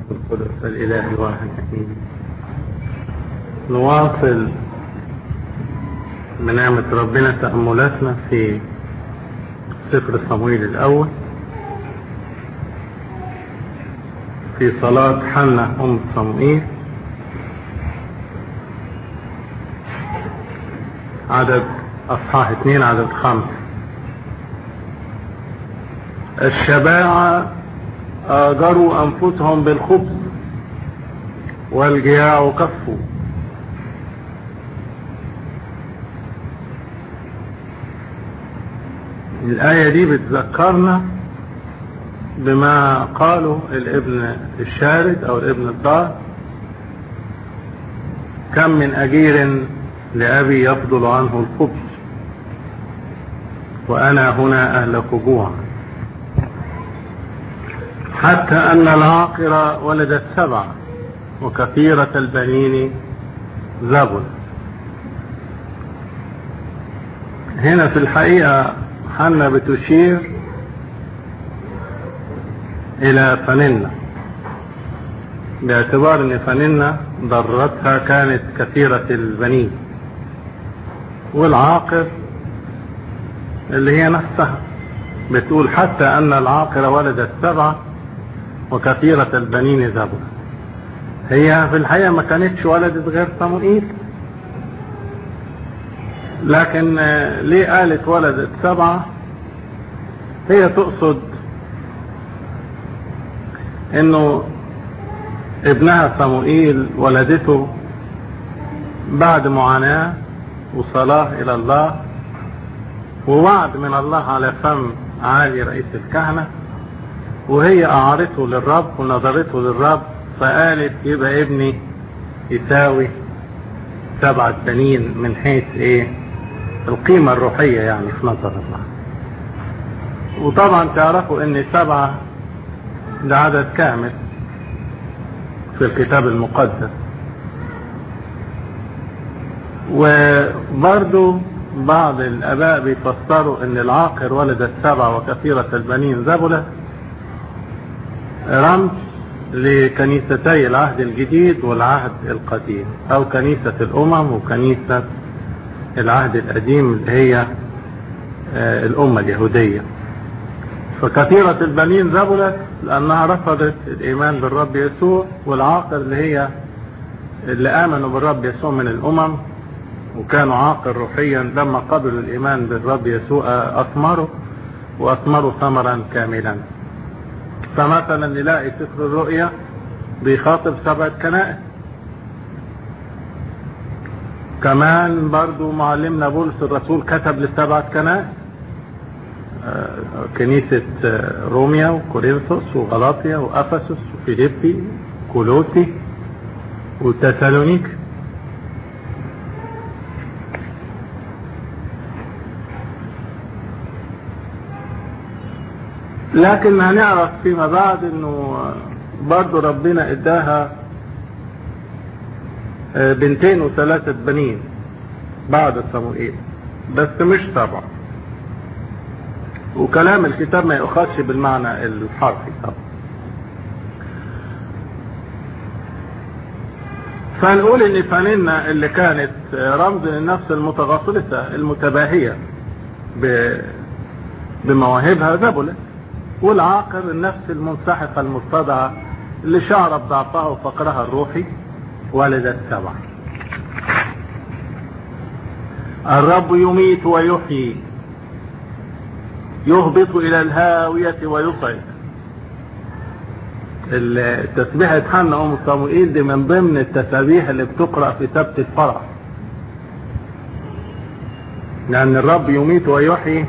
القدس الإله الواحد أمين نواصل بنعمة ربنا تأملاتنا في سفر صمويل الأول في صلاة حنة أم صموئيل عدد أصحاح اثنين عدد خمسة الشباعة آجروا أنفسهم بالخبز والجياع كفوا الآية دي بتذكرنا بما قاله الابن الشارد أو الابن الضال كم من أجير لأبي يفضل عنه الخبز وأنا هنا أهلك جوعا حتى أن العاقرة ولدت سبعة وكثيرة البنين زبل هنا في الحقيقة حنا بتشير إلى فننة باعتبار أن فننة ضرتها كانت كثيرة البنين والعاقر اللي هي نفسها بتقول حتى أن العاقرة ولدت سبعة وكثيرة البنين زبر هي في الحقيقة ما كانتش ولدت غير صموئيل لكن ليه قالت ولدت سبعة هي تقصد انه ابنها صموئيل ولدته بعد معاناة وصلاة الى الله ووعد من الله على فم عالي رئيس الكهنة وهي أعارته للرب ونظرته للرب فقالت يبقى ابني يساوي سبعة بنين من حيث ايه القيمة الروحية يعني في نظر الله وطبعا تعرفوا ان سبعة ده عدد كامل في الكتاب المقدس وبرضو بعض الاباء بيفسروا ان العاقر ولدت سبعة وكثيرة البنين زبلة رمز لكنيستي العهد الجديد والعهد القديم او كنيسة الامم وكنيسة العهد القديم اللي هي الامة اليهودية فكثيرة البنين زبلت لانها رفضت الايمان بالرب يسوع والعاقر اللي هي اللي امنوا بالرب يسوع من الامم وكانوا عاقل روحيا لما قبلوا الايمان بالرب يسوع اثمروا واثمروا ثمرا كاملا فمثلا نلاقي سفر الرؤيا بيخاطب سبعة كنائس كمان برضو معلمنا بولس الرسول كتب لسبعة كنائس كنيسة روميا وكورنثوس وغلاطيا وأفسس وفيليبي كولوسي وتسالونيك لكن هنعرف فيما بعد انه برضو ربنا اداها بنتين وثلاثة بنين بعد صموئيل بس مش طبعا وكلام الكتاب ما يؤخذش بالمعنى الحرفي طبعا فنقول ان فانينا اللي كانت رمز للنفس المتغطرسة المتباهية بمواهبها ذبلت والعاقر النفس المنسحقة المستضعة اللي شعر بضعفها وفقرها الروحي ولدت سبعة الرب يميت ويحيي يهبط إلى الهاوية ويصعد التسبيحة حنا أم صموئيل دي من ضمن التسابيح اللي بتقرأ في سبت الفرح لأن الرب يميت ويحيي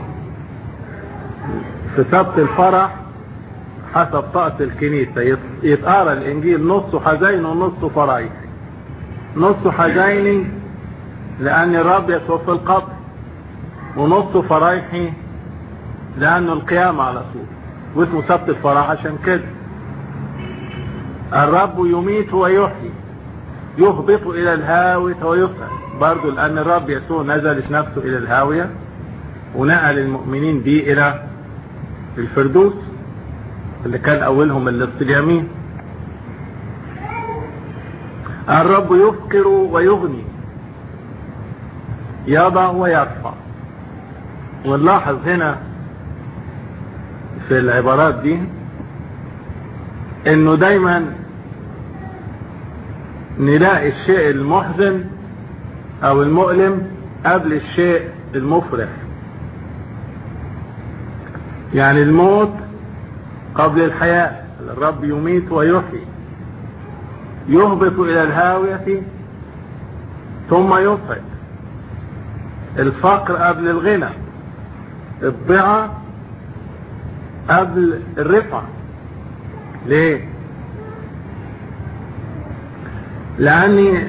في سبت الفرح حسب طقس الكنيسة يتقرا الإنجيل نصه حزين ونصه فرايح نصه حزيني لأن الرب يسوع في القبر ونصه فرايحي لأنه القيامة على طول واسمه سبت الفرح عشان كده الرب يميت ويحيي يهبط إلى الهاوية ويصعد برضه لأن الرب يسوع نزلت نفسه إلى الهاوية ونقل المؤمنين بيه إلى الفردوس اللي كان أولهم اللص اليمين الرب يفقر ويغني يضع ويرفع ونلاحظ هنا في العبارات دي انه دايما نلاقي الشيء المحزن او المؤلم قبل الشيء المفرح يعني الموت قبل الحياة الرب يميت ويحيي يهبط الى الهاوية ثم يصعد الفقر قبل الغنى الضعة قبل الرفعة ليه لاني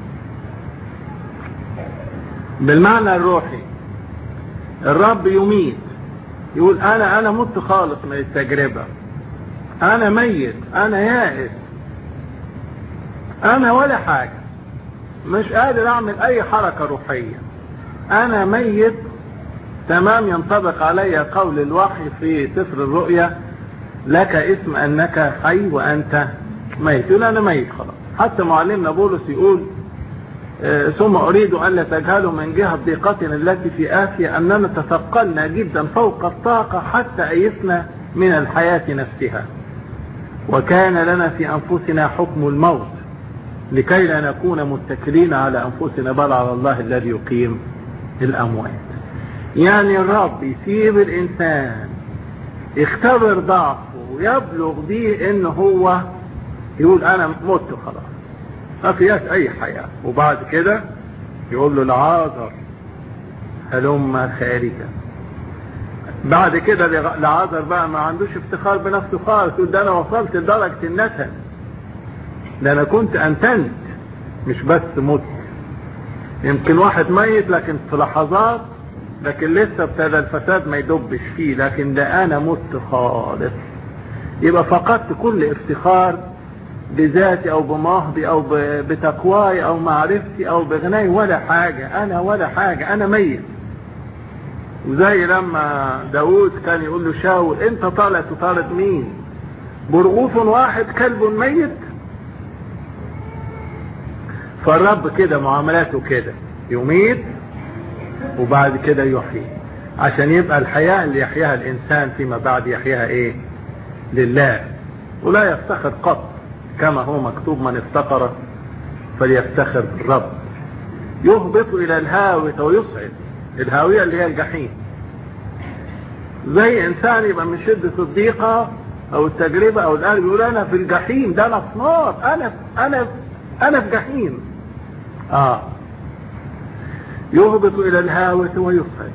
بالمعنى الروحي الرب يميت يقول انا انا مت خالص من التجربة انا ميت انا يائس انا ولا حاجة مش قادر اعمل اي حركة روحية انا ميت تمام ينطبق علي قول الوحي في سفر الرؤيا لك اسم انك حي وانت ميت يقول انا ميت خلاص حتى معلمنا بولس يقول آه ثم اريد ان لا تجهلوا من جهة ضيقتنا التي في آسيا اننا تثقلنا جدا فوق الطاقة حتى ايسنا من الحياة نفسها وكان لنا في انفسنا حكم الموت لكي لا نكون متكلين على انفسنا بل على الله الذي يقيم الاموات يعني الرب يسيب الانسان يختبر ضعفه ويبلغ بيه ان هو يقول انا مت خلاص ما فيهاش اي حياة وبعد كده يقول له العاذر هلم خارجا بعد كده العاذر بقى ما عندوش افتخار بنفسه خالص يقول ده انا وصلت لدرجة النتن ده انا كنت انتنت مش بس مت يمكن واحد ميت لكن في لحظات لكن لسه ابتدى الفساد ما يدبش فيه لكن ده انا مت خالص يبقى فقدت كل افتخار بذاتي او بمهضي او بتقواي او معرفتي او بغناي ولا حاجة انا ولا حاجة انا ميت وزي لما داود كان يقول له شاول انت طالع تطارد مين برغوف واحد كلب ميت فالرب كده معاملاته كده يميت وبعد كده يحيي عشان يبقى الحياة اللي يحياها الانسان فيما بعد يحياها ايه لله ولا يفتخر قط كما هو مكتوب من افتقر فليفتخر بالرب يهبط الى الهاوية ويصعد الهاوية اللي هي الجحيم زي انسان يبقى من شدة الضيقة او التجربة او القلب يقول انا في الجحيم ده انا في نار انا انا انا في جحيم اه يهبط الى الهاوية ويصعد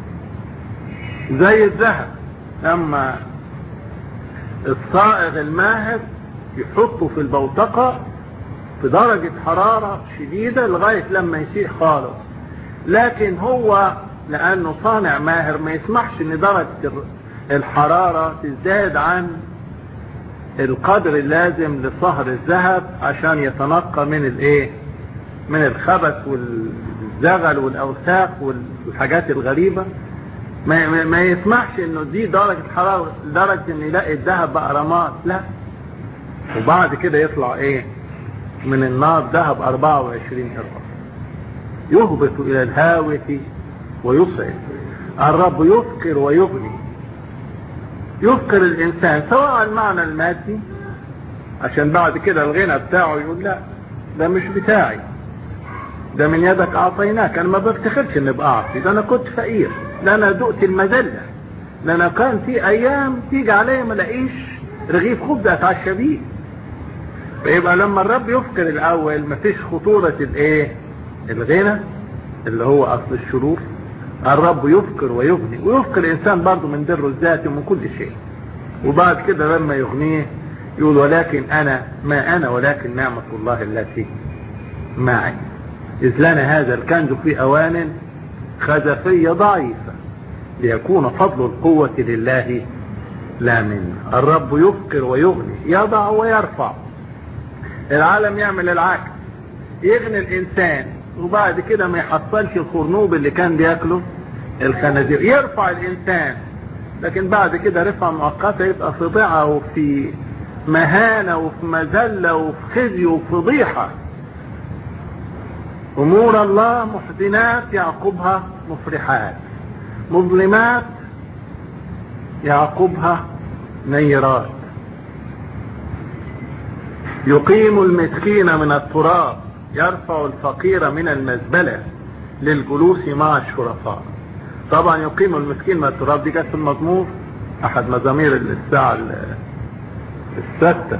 زي الذهب لما الصائغ الماهر يحطه في البوتقة في درجة حرارة شديدة لغاية لما يسيح خالص لكن هو لانه صانع ماهر ما يسمحش ان درجة الحرارة تزداد عن القدر اللازم لصهر الذهب عشان يتنقى من الايه من الخبث والزغل والاوساخ والحاجات الغريبة ما, ما يسمحش انه دي درجة حرارة لدرجة ان يلاقي الذهب بقى رماد لا وبعد كده يطلع ايه من النار ذهب 24 قرطة يهبط الى الهاوية ويصعد الرب يفكر ويغني يفكر الانسان سواء المعنى المادي عشان بعد كده الغنى بتاعه يقول لا ده مش بتاعي ده من يدك اعطيناك انا ما بفتخرش اني ابقى اعطي ده انا كنت فقير ده انا دقت المذله ده انا كان في ايام تيجي عليا ما الاقيش رغيف خبز اتعشى بيه فيبقى لما الرب يفكر الاول مفيش خطورة الايه الغنى اللي هو اصل الشرور الرب يفكر ويغني ويفكر الانسان برضه من بره الذاتي ومن كل شيء وبعد كده لما يغنيه يقول ولكن انا ما انا ولكن نعمة الله التي معي اذ لنا هذا الكنز في اوان خزفية ضعيفة ليكون فضل القوة لله لا منا الرب يفكر ويغني يضع ويرفع العالم يعمل العكس يغني الانسان وبعد كده ما يحصلش الخرنوب اللي كان بياكله الخنازير يرفع الانسان لكن بعد كده رفع مؤقتة يبقى في ضعة وفي مهانة وفي مذلة وفي خزي وفي فضيحة امور الله محزنات يعقبها مفرحات مظلمات يعقبها نيرات يقيم المسكين من التراب يرفع الفقير من المزبلة للجلوس مع الشرفاء طبعا يقيم المسكين من التراب دي جت في المزمور احد مزامير الساعة الستة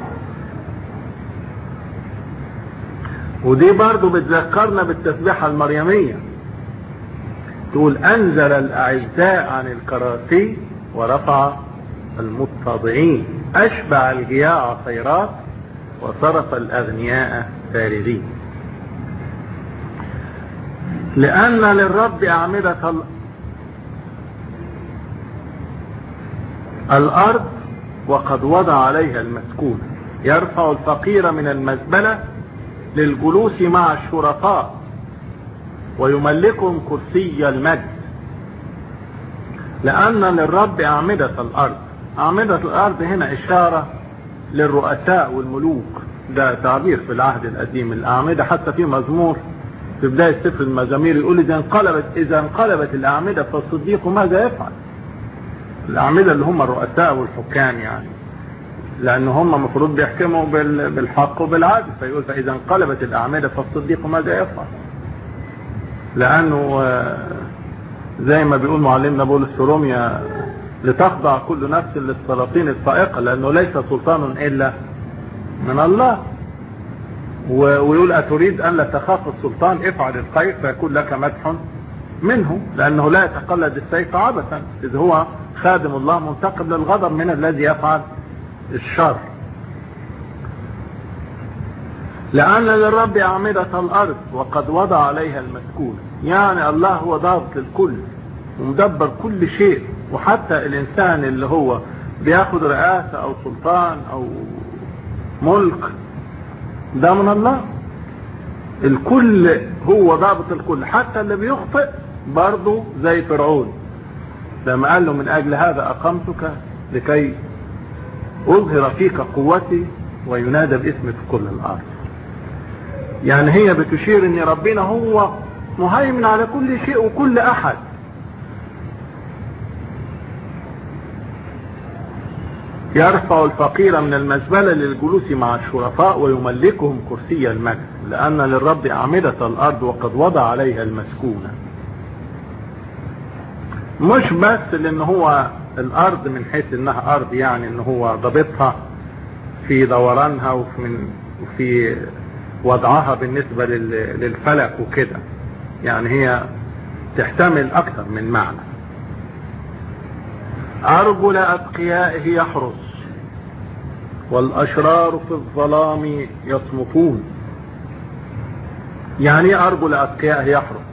ودي برضو بتذكرنا بالتسبيحة المريمية تقول انزل الاعزاء عن الكراسي ورفع المتضعين اشبع الجياع خيرات وصرف الاغنياء فارغين لان للرب اعمدة الارض وقد وضع عليها المسكون يرفع الفقير من المزبلة للجلوس مع الشرفاء ويملكهم كرسي المجد لأن للرب أعمدة الأرض أعمدة الأرض هنا إشارة للرؤساء والملوك ده تعبير في العهد القديم الأعمدة حتى في مزمور في بداية سفر المزامير يقول إذا انقلبت إذا انقلبت الأعمدة فالصديق ماذا يفعل؟ الأعمدة اللي هم الرؤساء والحكام يعني لأن هم المفروض بيحكموا بالحق وبالعدل فيقول فإذا انقلبت الأعمدة فالصديق ماذا يفعل؟ لأنه زي ما بيقول معلمنا بولس في روميا لتخضع كل نفس للسلاطين الفائقة لأنه ليس سلطان إلا من الله ويقول أتريد أن لا تخاف السلطان افعل الخير فيكون لك مدح منه لأنه لا يتقلد السيف عبثا إذ هو خادم الله منتقم للغضب من الذي يفعل الشر لأن للرب أعمدة الأرض وقد وضع عليها المسكون يعني الله هو ضابط للكل ومدبر كل شيء وحتى الإنسان اللي هو بياخد رئاسة أو سلطان أو ملك ده من الله الكل هو ضابط الكل حتى اللي بيخطئ برضه زي فرعون لما قال له من أجل هذا أقمتك لكي أظهر فيك قوتي وينادى باسمك في كل الأرض يعني هي بتشير ان ربنا هو مهيمن على كل شيء وكل احد يرفع الفقير من المزبلة للجلوس مع الشرفاء ويملكهم كرسي المجد لأن للرب أعمدة الأرض وقد وضع عليها المسكونة مش بس لأن هو الأرض من حيث إنها أرض يعني إن هو ضبطها في دورانها وفي, وفي وضعها بالنسبة للفلك وكده يعني هي تحتمل أكثر من معنى أرجل أتقيائه يحرس والأشرار في الظلام يصمتون يعني أرجل أتقيائه يحرس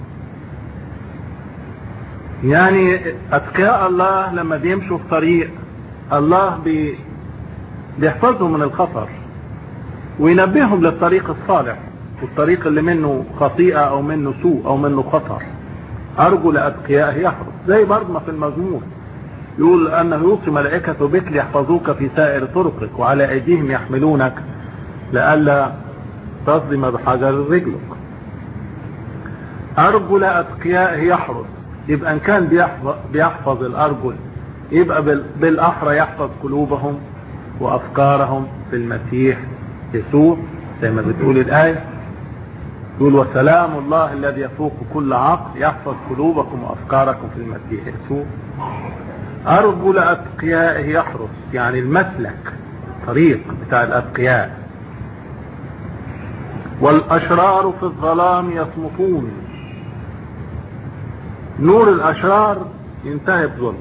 يعني أتقياء الله لما بيمشوا في طريق الله بي بيحفظهم من الخطر وينبههم للطريق الصالح والطريق اللي منه خطيئة او منه سوء او منه خطر ارجل اتقيائه يحرس زي برضه ما في المزمور يقول انه يوصي ملائكة بك ليحفظوك في سائر طرقك وعلى ايديهم يحملونك لئلا تصدم بحجر رجلك ارجل اتقيائه يحرس يبقى ان كان بيحفظ, بيحفظ الارجل يبقى بالاحرى يحفظ قلوبهم وافكارهم في المسيح يسوع زي ما بتقول الآية يقول وسلام الله الذي يفوق كل عقل يحفظ قلوبكم وأفكاركم في المسيح يسوع أرجل أتقيائه يحرس يعني المسلك طريق بتاع الأتقياء والأشرار في الظلام يصمتون نور الأشرار ينتهي بظلم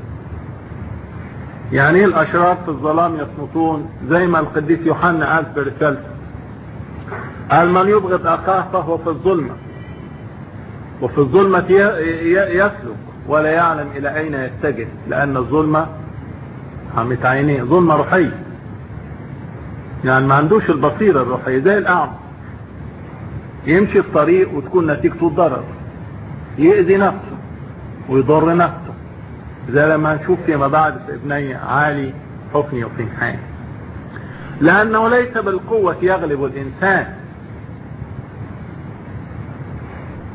يعني ايه الاشرار في الظلام يصمتون زي ما القديس يوحنا قال في رسالته قال من يبغض اخاه فهو في الظلمة وفي الظلمة يسلك ولا يعلم الى اين يتجه لان الظلمة عمت عينيه ظلمة روحية يعني ما عندوش البصيرة الروحية زي الاعمى يمشي في طريق وتكون نتيجته ضرر يأذي نفسه ويضر نفسه زي لما نشوف فيما بعد في ابني عالي حفني وفنحان لأنه ليس بالقوة يغلب الإنسان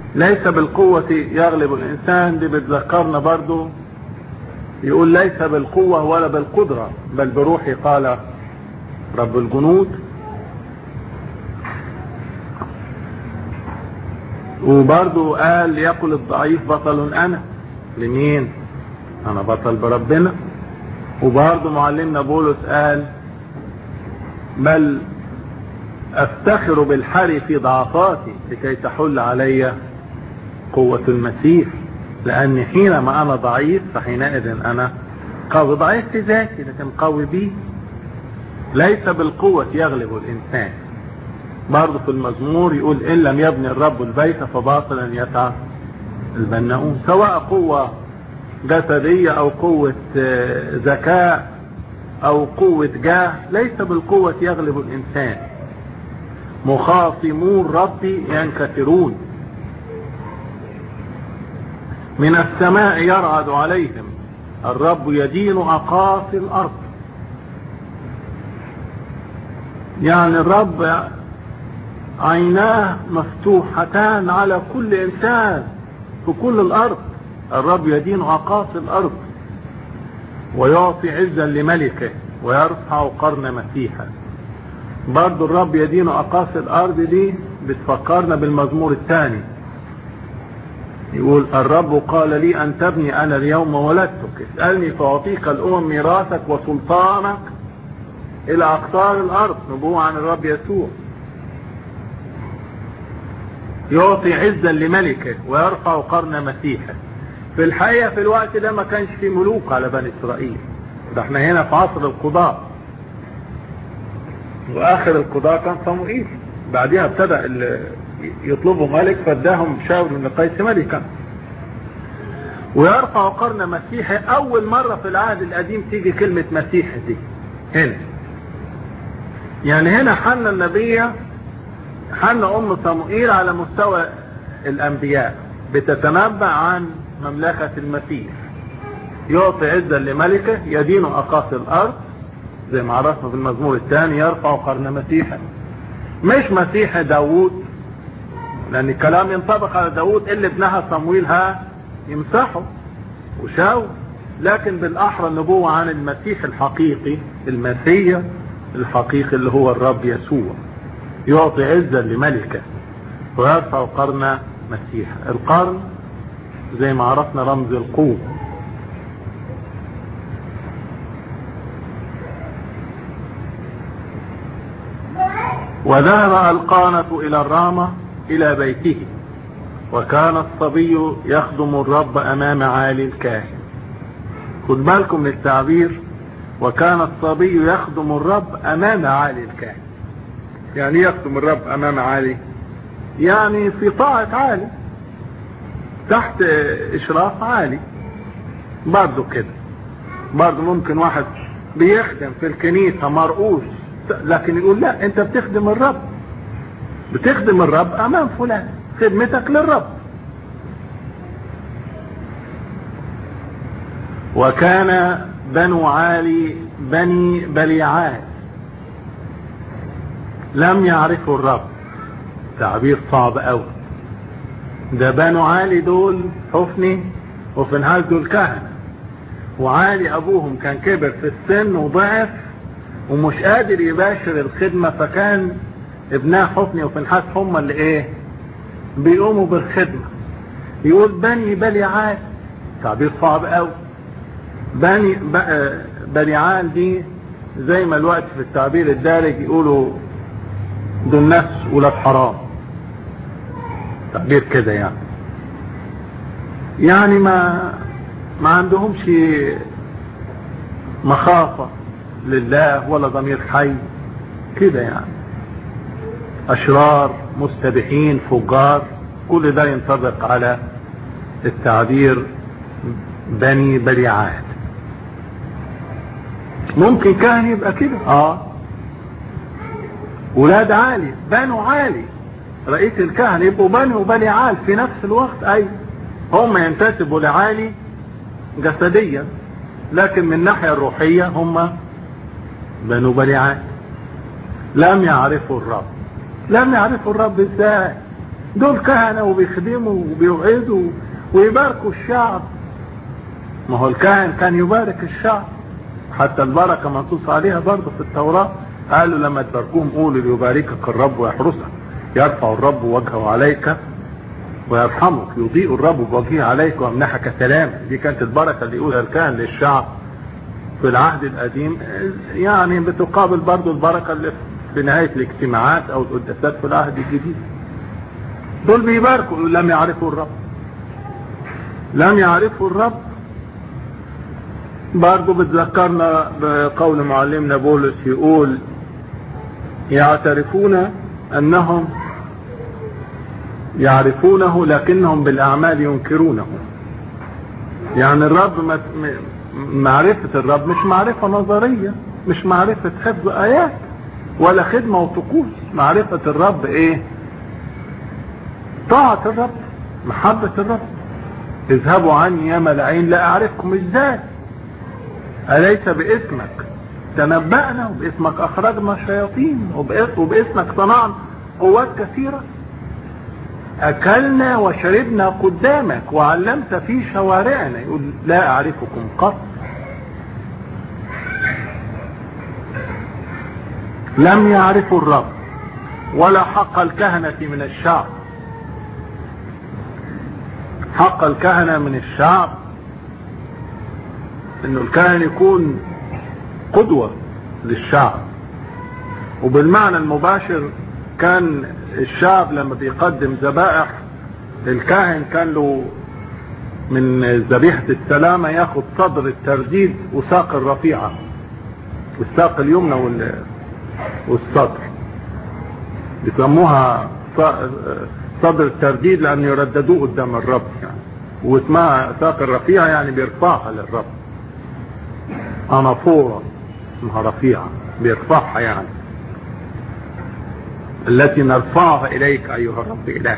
ليس بالقوة يغلب الإنسان دي بتذكرنا برضو يقول ليس بالقوة ولا بالقدرة بل بروحي قال رب الجنود وبرضو قال يقول الضعيف بطل أنا لمين أنا بطل بربنا وبرضو معلمنا بولس قال بل افتخر بالحري في ضعفاتي لكي تحل علي قوة المسيح لأني حينما أنا ضعيف فحينئذ أنا قوي ضعيف في ذاتي لكن قوي بي ليس بالقوة يغلب الإنسان برضه في المزمور يقول إن لم يبني الرب البيت فباطلا يسعى البناؤون سواء قوة جسدية أو قوة ذكاء أو قوة جاه ليس بالقوة يغلب الإنسان مخاصمون ربي ينكسرون من السماء يرعد عليهم الرب يدين أقاصي الأرض يعني الرب عيناه مفتوحتان على كل إنسان في كل الأرض الرب يدين أقاصي الأرض ويعطي عزا لملكه ويرفع قرن مسيحه برضو الرب يدين أقاصي الأرض دي بتفكرنا بالمزمور الثاني يقول الرب قال لي أن تبني أنا اليوم ولدتك اسألني فأعطيك الأمم ميراثك وسلطانك إلى أقطار الأرض نبوة عن الرب يسوع يعطي عزا لملكه ويرفع قرن مسيحه في الحقيقة في الوقت ده ما كانش في ملوك على بني إسرائيل ده احنا هنا في عصر القضاء واخر القضاء كان صموئيل بعدها ابتدى يطلبوا ملك فاداهم شاور بن قيس ملكا ويرفع قرن مسيحي اول مرة في العهد القديم تيجي كلمة مسيح دي هنا يعني هنا حنا النبية حنا ام صموئيل على مستوى الانبياء بتتنبأ عن مملكة المسيح يعطي عزا لملكه يدين اقاصي الارض زي ما عرفنا في المزمور الثاني يرفع قرن مسيحا مش مسيح داوود لان الكلام ينطبق على داوود اللي ابنها صمويل ها يمسحه وشاو لكن بالاحرى النبوة عن المسيح الحقيقي المسيح الحقيقي اللي هو الرب يسوع يعطي عزا لملكه ويرفع قرن مسيح القرن زي ما عرفنا رمز القوة وذهب القانة إلى الرامة إلى بيته وكان الصبي يخدم الرب أمام عالي الكاهن خد بالكم من التعبير وكان الصبي يخدم الرب أمام عالي الكاهن يعني يخدم الرب أمام عالي يعني في طاعة عالي تحت إشراف عالي برضه كده برضه ممكن واحد بيخدم في الكنيسة مرؤوس لكن يقول لا انت بتخدم الرب بتخدم الرب امام فلان خدمتك للرب وكان بنو عالي بني بليعات لم يعرفوا الرب تعبير صعب قوي ده بنو عالي دول حفني وفنهاز دول كهنة وعالي ابوهم كان كبر في السن وضعف ومش قادر يباشر الخدمة فكان ابناء حفني وفنحاس هم اللي ايه بيقوموا بالخدمة يقول بني بليعان تعبير صعب قوي بني بليعان دي زي ما الوقت في التعبير الدارج يقولوا دول ناس ولاد حرام تعبير كده يعني يعني ما ما عندهمش مخافة لله ولا ضمير حي كده يعني اشرار مستبحين فجار كل ده ينطبق على التعبير بني بليعات ممكن كان يبقى كده اه ولاد عالي بنو عالي رئيس الكهنة يبقوا بني وبني عال في نفس الوقت اي هم ينتسبوا لعالي جسديا لكن من الناحية الروحية هم بنو بليعان لم يعرفوا الرب لم يعرفوا الرب ازاي دول كهنة وبيخدموا وبيوعدوا ويباركوا الشعب ما هو الكاهن كان يبارك الشعب حتى البركة منصوص عليها برضه في التوراة قالوا لما تباركوهم قولوا ليباركك الرب ويحرسك يرفع الرب وجهه عليك ويرحمك يضيء الرب بوجهه عليك ويمنحك سلام دي كانت البركة اللي يقولها الكاهن للشعب في العهد القديم يعني بتقابل برضه البركة اللي في نهاية الاجتماعات او القداسات في العهد الجديد دول بيباركوا لم يعرفوا الرب لم يعرفوا الرب برضه بتذكرنا بقول معلمنا بولس يقول يعترفون انهم يعرفونه لكنهم بالاعمال ينكرونه يعني الرب معرفة الرب مش معرفة نظرية مش معرفة حفظ ايات ولا خدمة وطقوس معرفة الرب ايه طاعة الرب محبة الرب اذهبوا عني يا ملعين لا اعرفكم ازاي أليس باسمك تنبأنا وباسمك أخرجنا شياطين وباسمك صنعنا قوات كثيرة أكلنا وشربنا قدامك وعلمت في شوارعنا يقول لا أعرفكم قط لم يعرفوا الرب ولا حق الكهنة من الشعب حق الكهنة من الشعب انه الكاهن يكون قدوة للشعب وبالمعنى المباشر كان الشعب لما بيقدم ذبائح الكاهن كان له من ذبيحة السلامة ياخد صدر الترديد وساق الرفيعة الساق اليمنى والصدر بيسموها صدر الترديد لأن يرددوه قدام الرب يعني واسمها ساق الرفيعة يعني بيرفعها للرب أنافورة اسمها رفيعة بيرفعها يعني التي نرفعها إليك أيها الرب إله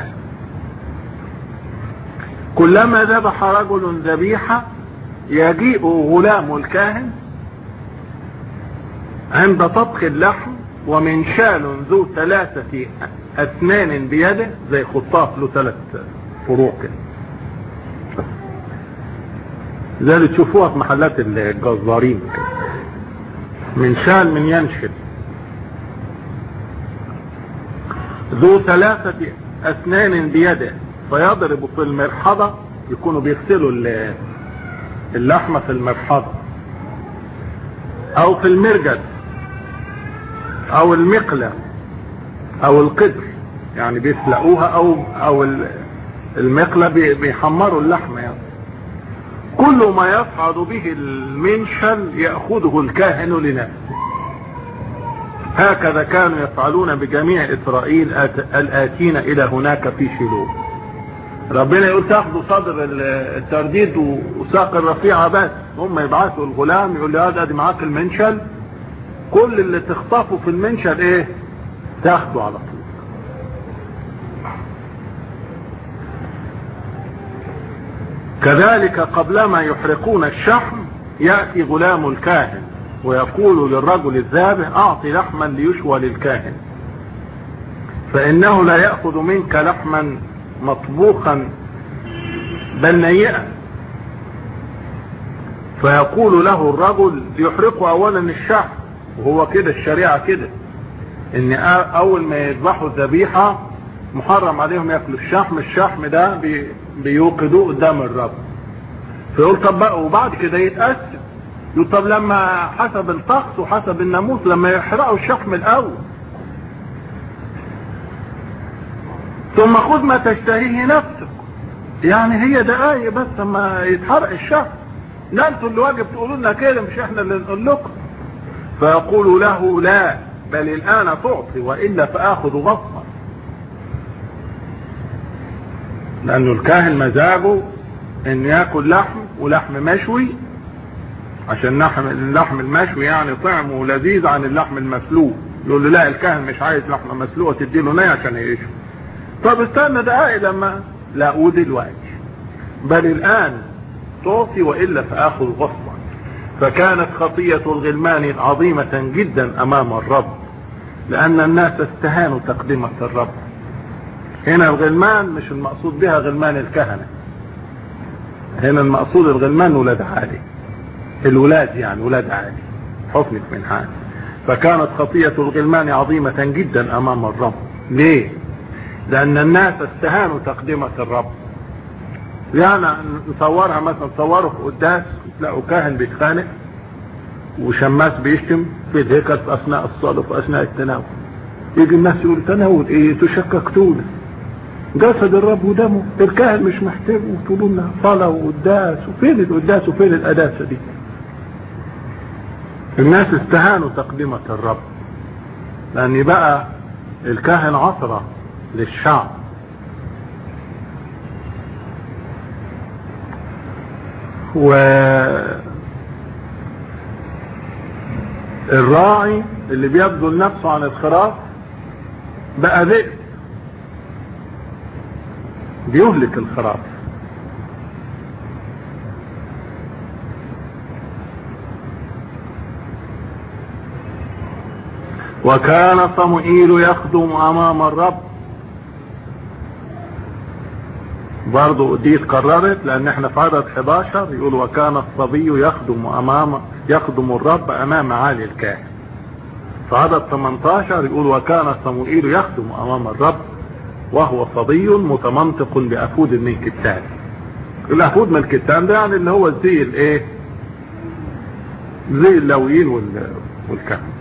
كلما ذبح رجل ذبيحة يجيء غلام الكاهن عند طبخ اللحم ومنشال ذو ثلاثة أسنان بيده زي خطاف له ثلاث فروق زي اللي تشوفوها في محلات الجزارين منشال من ينشل ذو ثلاثة أسنان بيده فيضرب في المرحضة يكونوا بيغسلوا اللحمة في المرحضة أو في المرجل أو المقلة أو القدر يعني بيسلقوها أو أو المقلة بيحمروا اللحمة يعني كل ما يصعد به المنشل يأخذه الكاهن لنفسه هكذا كانوا يفعلون بجميع إسرائيل الآتين إلى هناك في شلوه ربنا يقول تاخدوا صدر الترديد وساق الرفيعة بس هم يبعثوا الغلام يقول لي هذا ادي معاك المنشل كل اللي تخطفه في المنشل ايه تاخده على طول كذلك قبلما يحرقون الشحم يأتي غلام الكاهن ويقول للرجل الذابح اعطي لحما ليشوى للكاهن فانه لا يأخذ منك لحما مطبوخا بل نيئا فيقول له الرجل يحرق اولا الشحم وهو كده الشريعة كده ان اول ما يذبحوا الذبيحة محرم عليهم ياكلوا الشحم الشحم ده بي بيوقدوه قدام الرب فيقول طب بقى وبعد كده يتقسم يقول طب لما حسب الطقس وحسب الناموس لما يحرقوا الشحم الاول ثم خذ ما تشتهيه نفسك يعني هي دقايق بس لما يتحرق الشحم لا انتوا اللي واجب تقولوا لنا كده مش احنا اللي نقول لكم فيقول له لا بل الان تعطي والا فاخذ غصبا لانه الكاهن مزاجه ان ياكل لحم ولحم مشوي عشان لحم اللحم المشوي يعني طعمه لذيذ عن اللحم المسلوق يقول له لا الكاهن مش عايز لحمه مسلوقه تديله نيه عشان يشوي طب استنى دقائق لما لا ودلوقتي بل الان تعطي والا فاخذ غصبا فكانت خطية الغلمان عظيمة جدا امام الرب لان الناس استهانوا تقدمة الرب هنا الغلمان مش المقصود بها غلمان الكهنة هنا المقصود الغلمان ولاد عالي الولاد يعني ولاد عالي حكمة من حال فكانت خطية الغلمان عظيمة جدا امام الرب ليه لان الناس استهانوا تقدمة الرب يعني نصورها مثلا تصوروا في قداس تلاقوا كاهن بيتخانق وشماس بيشتم في الهيكل في اثناء الصلاة في اثناء التناول يجي الناس يقول تناول ايه تشككتونا جسد الرب ودمه الكاهن مش محتاج وتقولوا لنا صلاة وقداس وفين القداس وفين القداسة دي الناس استهانوا تقدمة الرب لان بقى الكاهن عصرة للشعب و الراعي اللي بيبذل نفسه عن الخراف بقى ذئب بيهلك الخراف وكان صموئيل يخدم امام الرب برضو دي اتكررت لان احنا في عدد 11 يقول وكان الصبي يخدم امام يخدم الرب امام عالي الكاهن في عدد 18 يقول وكان صموئيل يخدم امام الرب وهو صبي متمنطق بافود من كتان الافود من الكتان ده يعني اللي هو زي الايه زي اللويين والكهنة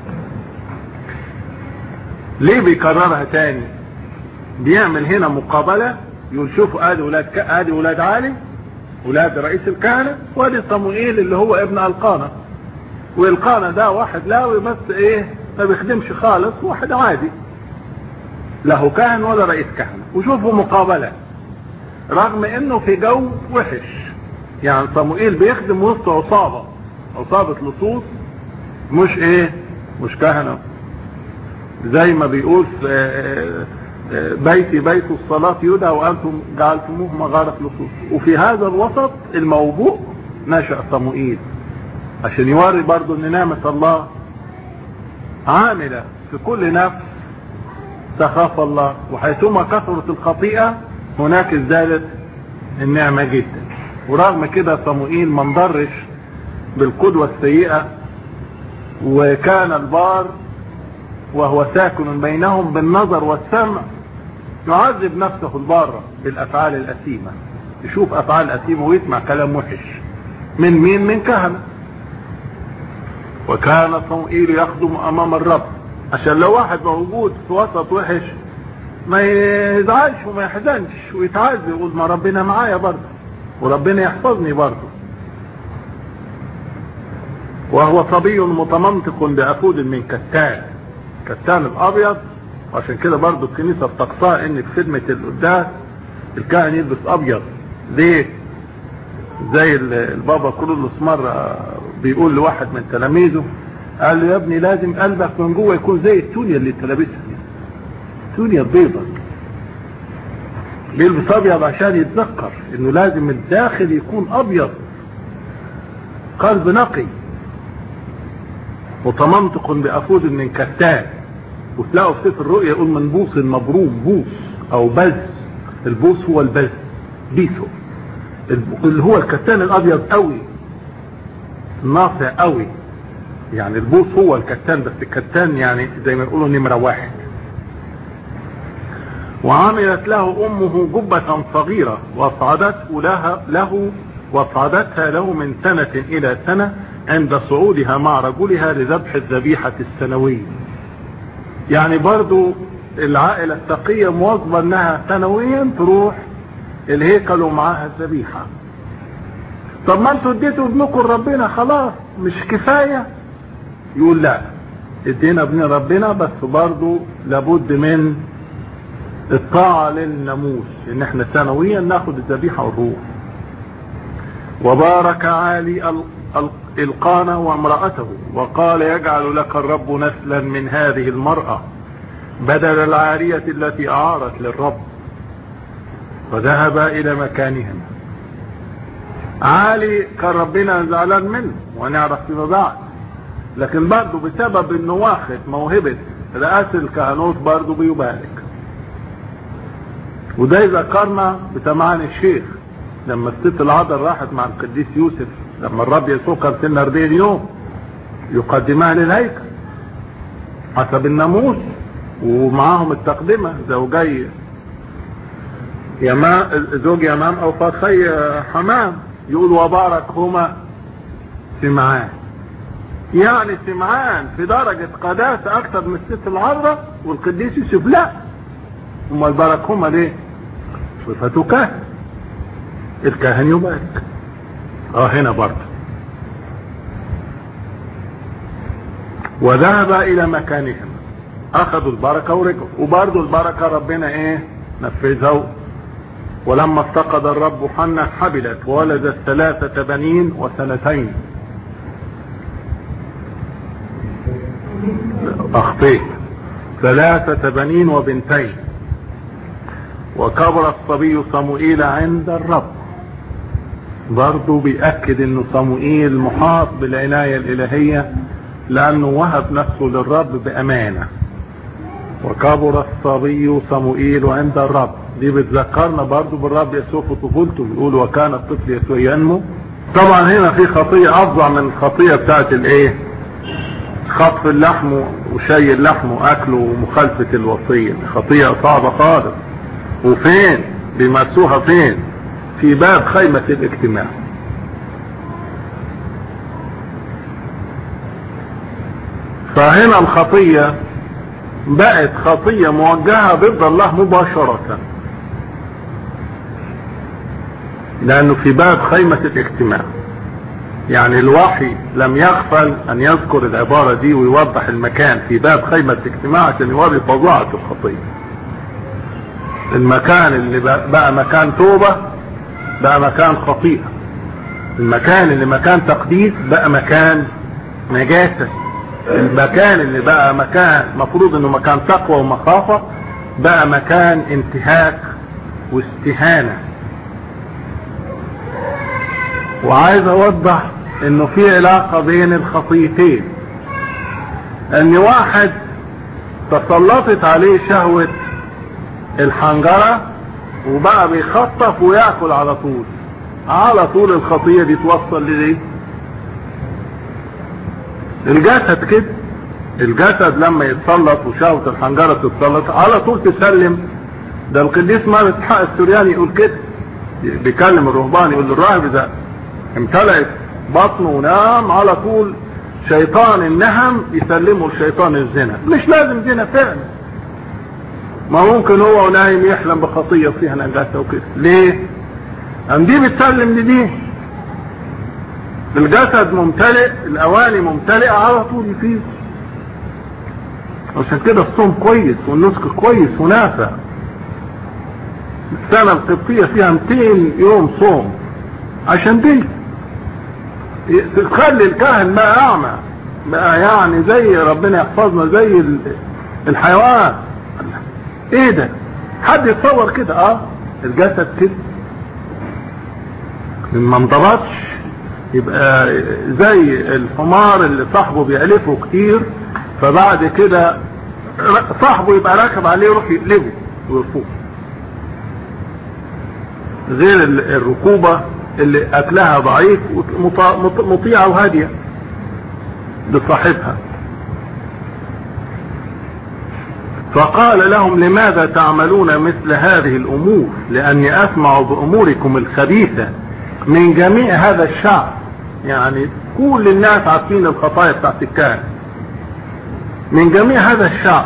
ليه بيكررها تاني بيعمل هنا مقابلة يقول شوفوا ادي ولاد ك... ادي ولاد علي ولاد رئيس الكهنة وادي صموئيل اللي هو ابن القانة والقانة ده واحد لاوي بس ايه ما بيخدمش خالص واحد عادي له كهن ولا رئيس كهنة وشوفوا مقابلة رغم انه في جو وحش يعني صموئيل بيخدم وسط عصابة عصابة لصوص مش ايه مش كهنة زي ما بيقول في بيتي بيت الصلاة يدعى وأنتم جعلتموه مغارة لصوص وفي هذا الوسط الموضوع نشأ صموئيل عشان يوري برضو ان نعمة الله عاملة في كل نفس تخاف الله وحيثما كثرت الخطيئة هناك ازدادت النعمة جدا ورغم كده صموئيل ما انضرش بالقدوة السيئة وكان البار وهو ساكن بينهم بالنظر والسمع يعذب نفسه البارة بالافعال الاثيمة يشوف افعال اثيمة ويسمع كلام وحش من مين من كهنة وكان صموئيل يخدم امام الرب عشان لو واحد موجود في وسط وحش ما يزعلش وما يحزنش ويتعذب يقول ما ربنا معايا برضه وربنا يحفظني برضه وهو صبي متمنطق بأفود من كتان كتان الابيض وعشان كده برضه الكنيسة بتقصى ان في خدمة القداس الكاهن يلبس ابيض ليه زي البابا كرولوس مرة بيقول لواحد من تلاميذه قال له يا ابني لازم قلبك من جوه يكون زي التونيا اللي انت لابسها دي التونيا البيضة بيلبس ابيض عشان يتذكر انه لازم الداخل يكون ابيض قلب نقي متمنطق بافود من كتان وتلاقوا في سفر الرؤيا يقول منبوس مبروم بوس او بز البوس هو البز بيسو اللي هو الكتان الابيض قوي ناصع قوي يعني البوس هو الكتان بس الكتان يعني زي ما يقولوا نمرة واحد وعملت له امه جبة صغيرة واصعدته لها له واصعدتها له من سنة الى سنة عند صعودها مع رجلها لذبح الذبيحة السنوية يعني برضو العائلة التقية مواظبة انها سنويا تروح الهيكل ومعاها الذبيحة طب ما انتوا اديتوا ابنكم ربنا خلاص مش كفاية يقول لا ادينا ابن ربنا بس برضو لابد من الطاعة للناموس ان احنا سنويا ناخد الذبيحة والروح وبارك عالي القانا وامرأته وقال يجعل لك الرب نسلا من هذه المرأة بدل العارية التي اعارت للرب وذهب الى مكانهم عالي كان ربنا زعلان منه ونعرف فيما بعد لكن برضه بسبب انه واخد موهبة رئاسة الكهنوت برضه بيبارك وده يذكرنا بسمعان الشيخ لما الست العذراء راحت مع القديس يوسف لما الرب يسوع كان سن 40 يوم يقدمها للهيكل حسب الناموس ومعاهم التقدمة زوجي يمام زوج يمام او فاخي حمام يقول وبارك هما سمعان يعني سمعان في درجة قداسة اكثر من الست العذراء والقديس يوسف لا امال باركهما ليه صفته كاهن الكاهن يبارك اه هنا برضه وذهب الى مكانهم اخذوا البركة ورجعوا وبرضه البركة ربنا ايه نفذها ولما افتقد الرب حنة حبلت وولدت ثلاثة بنين وسنتين اخطيت ثلاثة بنين وبنتين وكبر الصبي صموئيل عند الرب برضه بيأكد انه صموئيل محاط بالعناية الالهية لانه وهب نفسه للرب بامانة وكبر الصبي صموئيل عند الرب دي بتذكرنا برضو بالرب يسوع في طفولته بيقول وكان الطفل يسوع ينمو طبعا هنا في خطية افظع من الخطية بتاعت الايه خطف اللحم وشي اللحم واكله ومخالفة الوصية خطية صعبة خالص وفين بيمارسوها فين في باب خيمة الاجتماع فهنا الخطية بقت خطية موجهة ضد الله مباشرة لانه في باب خيمة الاجتماع يعني الوحي لم يغفل ان يذكر العبارة دي ويوضح المكان في باب خيمة الاجتماع عشان يوري فظاعة الخطية المكان اللي بقى مكان توبة بقى مكان خطيئة المكان اللي مكان تقديس بقى مكان نجاسة المكان اللي بقى مكان مفروض انه مكان تقوى ومخافة بقى مكان انتهاك واستهانة وعايز اوضح انه في علاقة بين الخطيتين ان واحد تسلطت عليه شهوة الحنجرة وبقى بيخطف ويأكل على طول على طول الخطية دي توصل لليه الجسد كده الجسد لما يتسلط وشهوة الحنجرة تتسلط على طول تسلم ده القديس مارس حق السورياني يقول كده بيكلم الرهبان يقول للراهب اذا امتلأت بطنه ونام على طول شيطان النهم يسلمه لشيطان الزنا مش لازم زنا فعلا ما ممكن هو ونايم يحلم بخطية فيها نجاسة وكده ليه ام دي بتسلم لدي الجسد ممتلئ الاواني ممتلئة على طول يفيز عشان كده الصوم كويس والنسك كويس ونافع السنة القبطية فيها 200 يوم صوم عشان دي تخلي الكاهن بقى اعمى بقى يعني زي ربنا يحفظنا زي الحيوان ايه ده حد يتصور كده اه الجسد كده ما انضبطش يبقى زي الحمار اللي صاحبه بيألفه كتير فبعد كده صاحبه يبقى راكب عليه يروح يقلبه ويرفوه غير الركوبة اللي اكلها ضعيف مطيعة وهادية لصاحبها فقال لهم لماذا تعملون مثل هذه الامور لاني اسمع باموركم الخبيثة من جميع هذا الشعب يعني كل الناس عارفين الخطايا بتاعت الكهنة من جميع هذا الشعب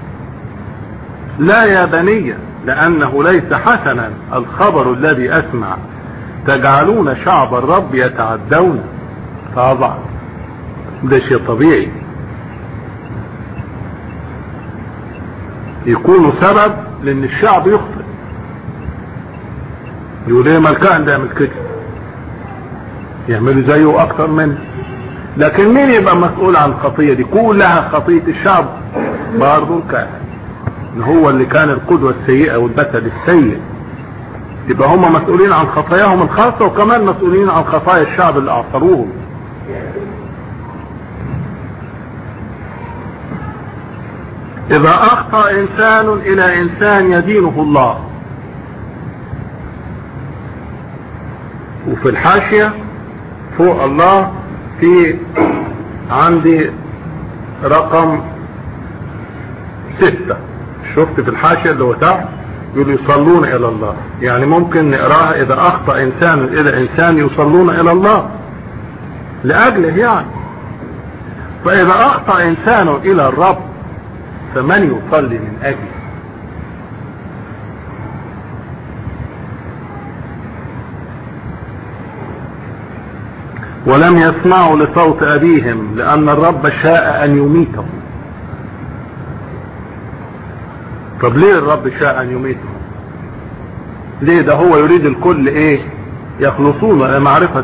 لا يا بني لانه ليس حسنا الخبر الذي اسمع تجعلون شعب الرب يتعدون طبعا ده شيء طبيعي يكونوا سبب لان الشعب يخطئ يقول ايه ما الكائن ده يعمل كده يعملوا زيه اكتر منه لكن مين يبقى مسؤول عن الخطية دي كلها خطية الشعب برضه الكائن ان هو اللي كان القدوة السيئة والبتل السيء يبقى هم مسؤولين عن خطاياهم الخاصة وكمان مسؤولين عن خطايا الشعب اللي اعصروهم اذا اخطأ انسان الى انسان يدينه الله وفي الحاشية فوق الله في عندي رقم ستة شفت في الحاشية اللي هو تحت يقول يصلون الى الله يعني ممكن نقراها اذا اخطأ انسان الى انسان يصلون الى الله لاجله يعني فاذا اخطأ انسان الى الرب فمن يصلي من اجله ولم يسمعوا لصوت ابيهم لان الرب شاء ان يميتهم طب ليه الرب شاء ان يميتهم ليه ده هو يريد الكل ايه يخلصون معرفة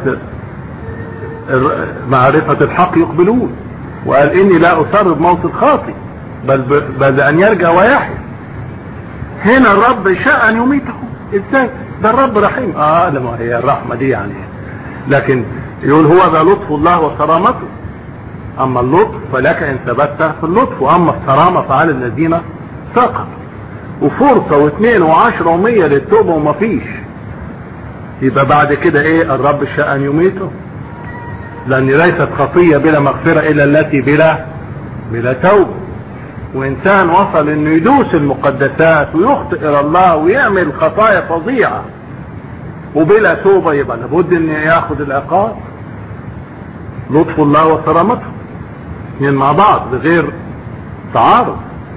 معرفة الحق يقبلون وقال اني لا اسرب موت الخاطي بل, بل ان يرجع ويحيا هنا الرب شاء ان يميتهم ازاي ده الرب رحيم اه لما هي الرحمة دي يعني لكن يقول هو ذا لطف الله وصرامته اما اللطف فلك ان ثبت في اللطف واما الصرامة فعلى الذين سقطوا وفرصة واثنين وعشرة ومية للتوبة ومفيش يبقى بعد كده ايه الرب شاء ان يميته لان ليست خطية بلا مغفرة الا التي بلا بلا توبة وانسان وصل انه يدوس المقدسات ويخطئ الى الله ويعمل خطايا فظيعة وبلا توبة يبقى لابد ان ياخد العقاب لطف الله وكرامته اثنين مع بعض بغير تعارض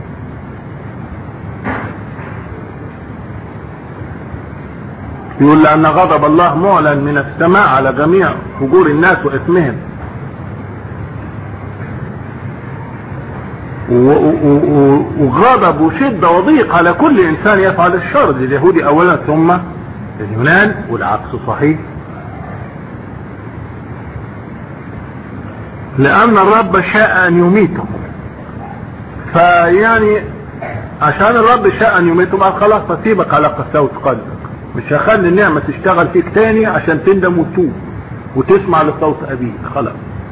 يقول لأن غضب الله معلن من السماء على جميع فجور الناس وإثمهم وغضب وشدة وضيق على كل إنسان يفعل الشر لليهودي أولا ثم اليونان والعكس صحيح لأن الرب شاء أن يميتهم فيعني عشان الرب شاء أن يميتهم قال خلاص فسيبك على قساوة قلبك مش هخلي النعمة تشتغل فيك تاني عشان تندم وتتوب وتسمع لصوت أبيك خلاص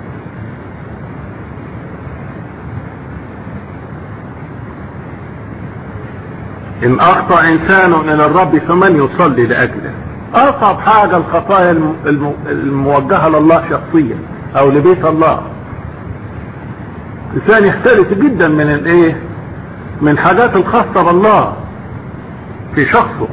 إن أخطأ إنسان إلى الرب فمن يصلي لأجله أصعب حاجة الخطايا الموجهة لله شخصيا أو لبيت الله الإنسان يختلف جدا من الإيه من حاجات الخاصة بالله في شخصه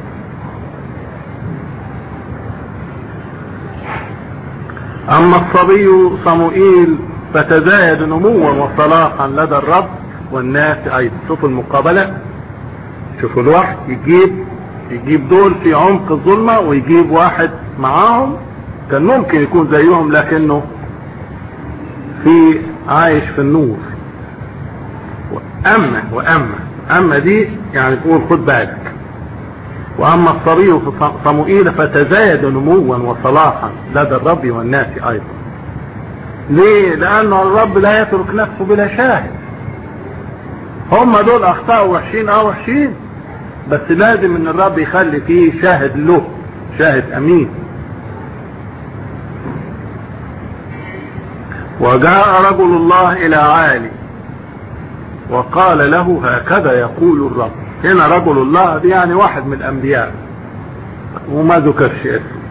اما الصبي صموئيل فتزايد نموا وصلاحا لدى الرب والناس ايضا شوفوا المقابلة شوفوا الواحد يجيب يجيب دول في عمق الظلمة ويجيب واحد معاهم كان ممكن يكون زيهم لكنه في عايش في النور واما واما اما دي يعني تقول خد بالك واما الصبي في صموئيل فتزايد نموا وصلاحا لدى الرب والناس ايضا ليه لان الرب لا يترك نفسه بلا شاهد هم دول اخطاء وحشين اه وحشين بس لازم ان الرب يخلي فيه شاهد له شاهد امين وجاء رجل الله الى عالي وقال له هكذا يقول الرب هنا رجل الله دي يعني واحد من الانبياء وما ذكرش اسمه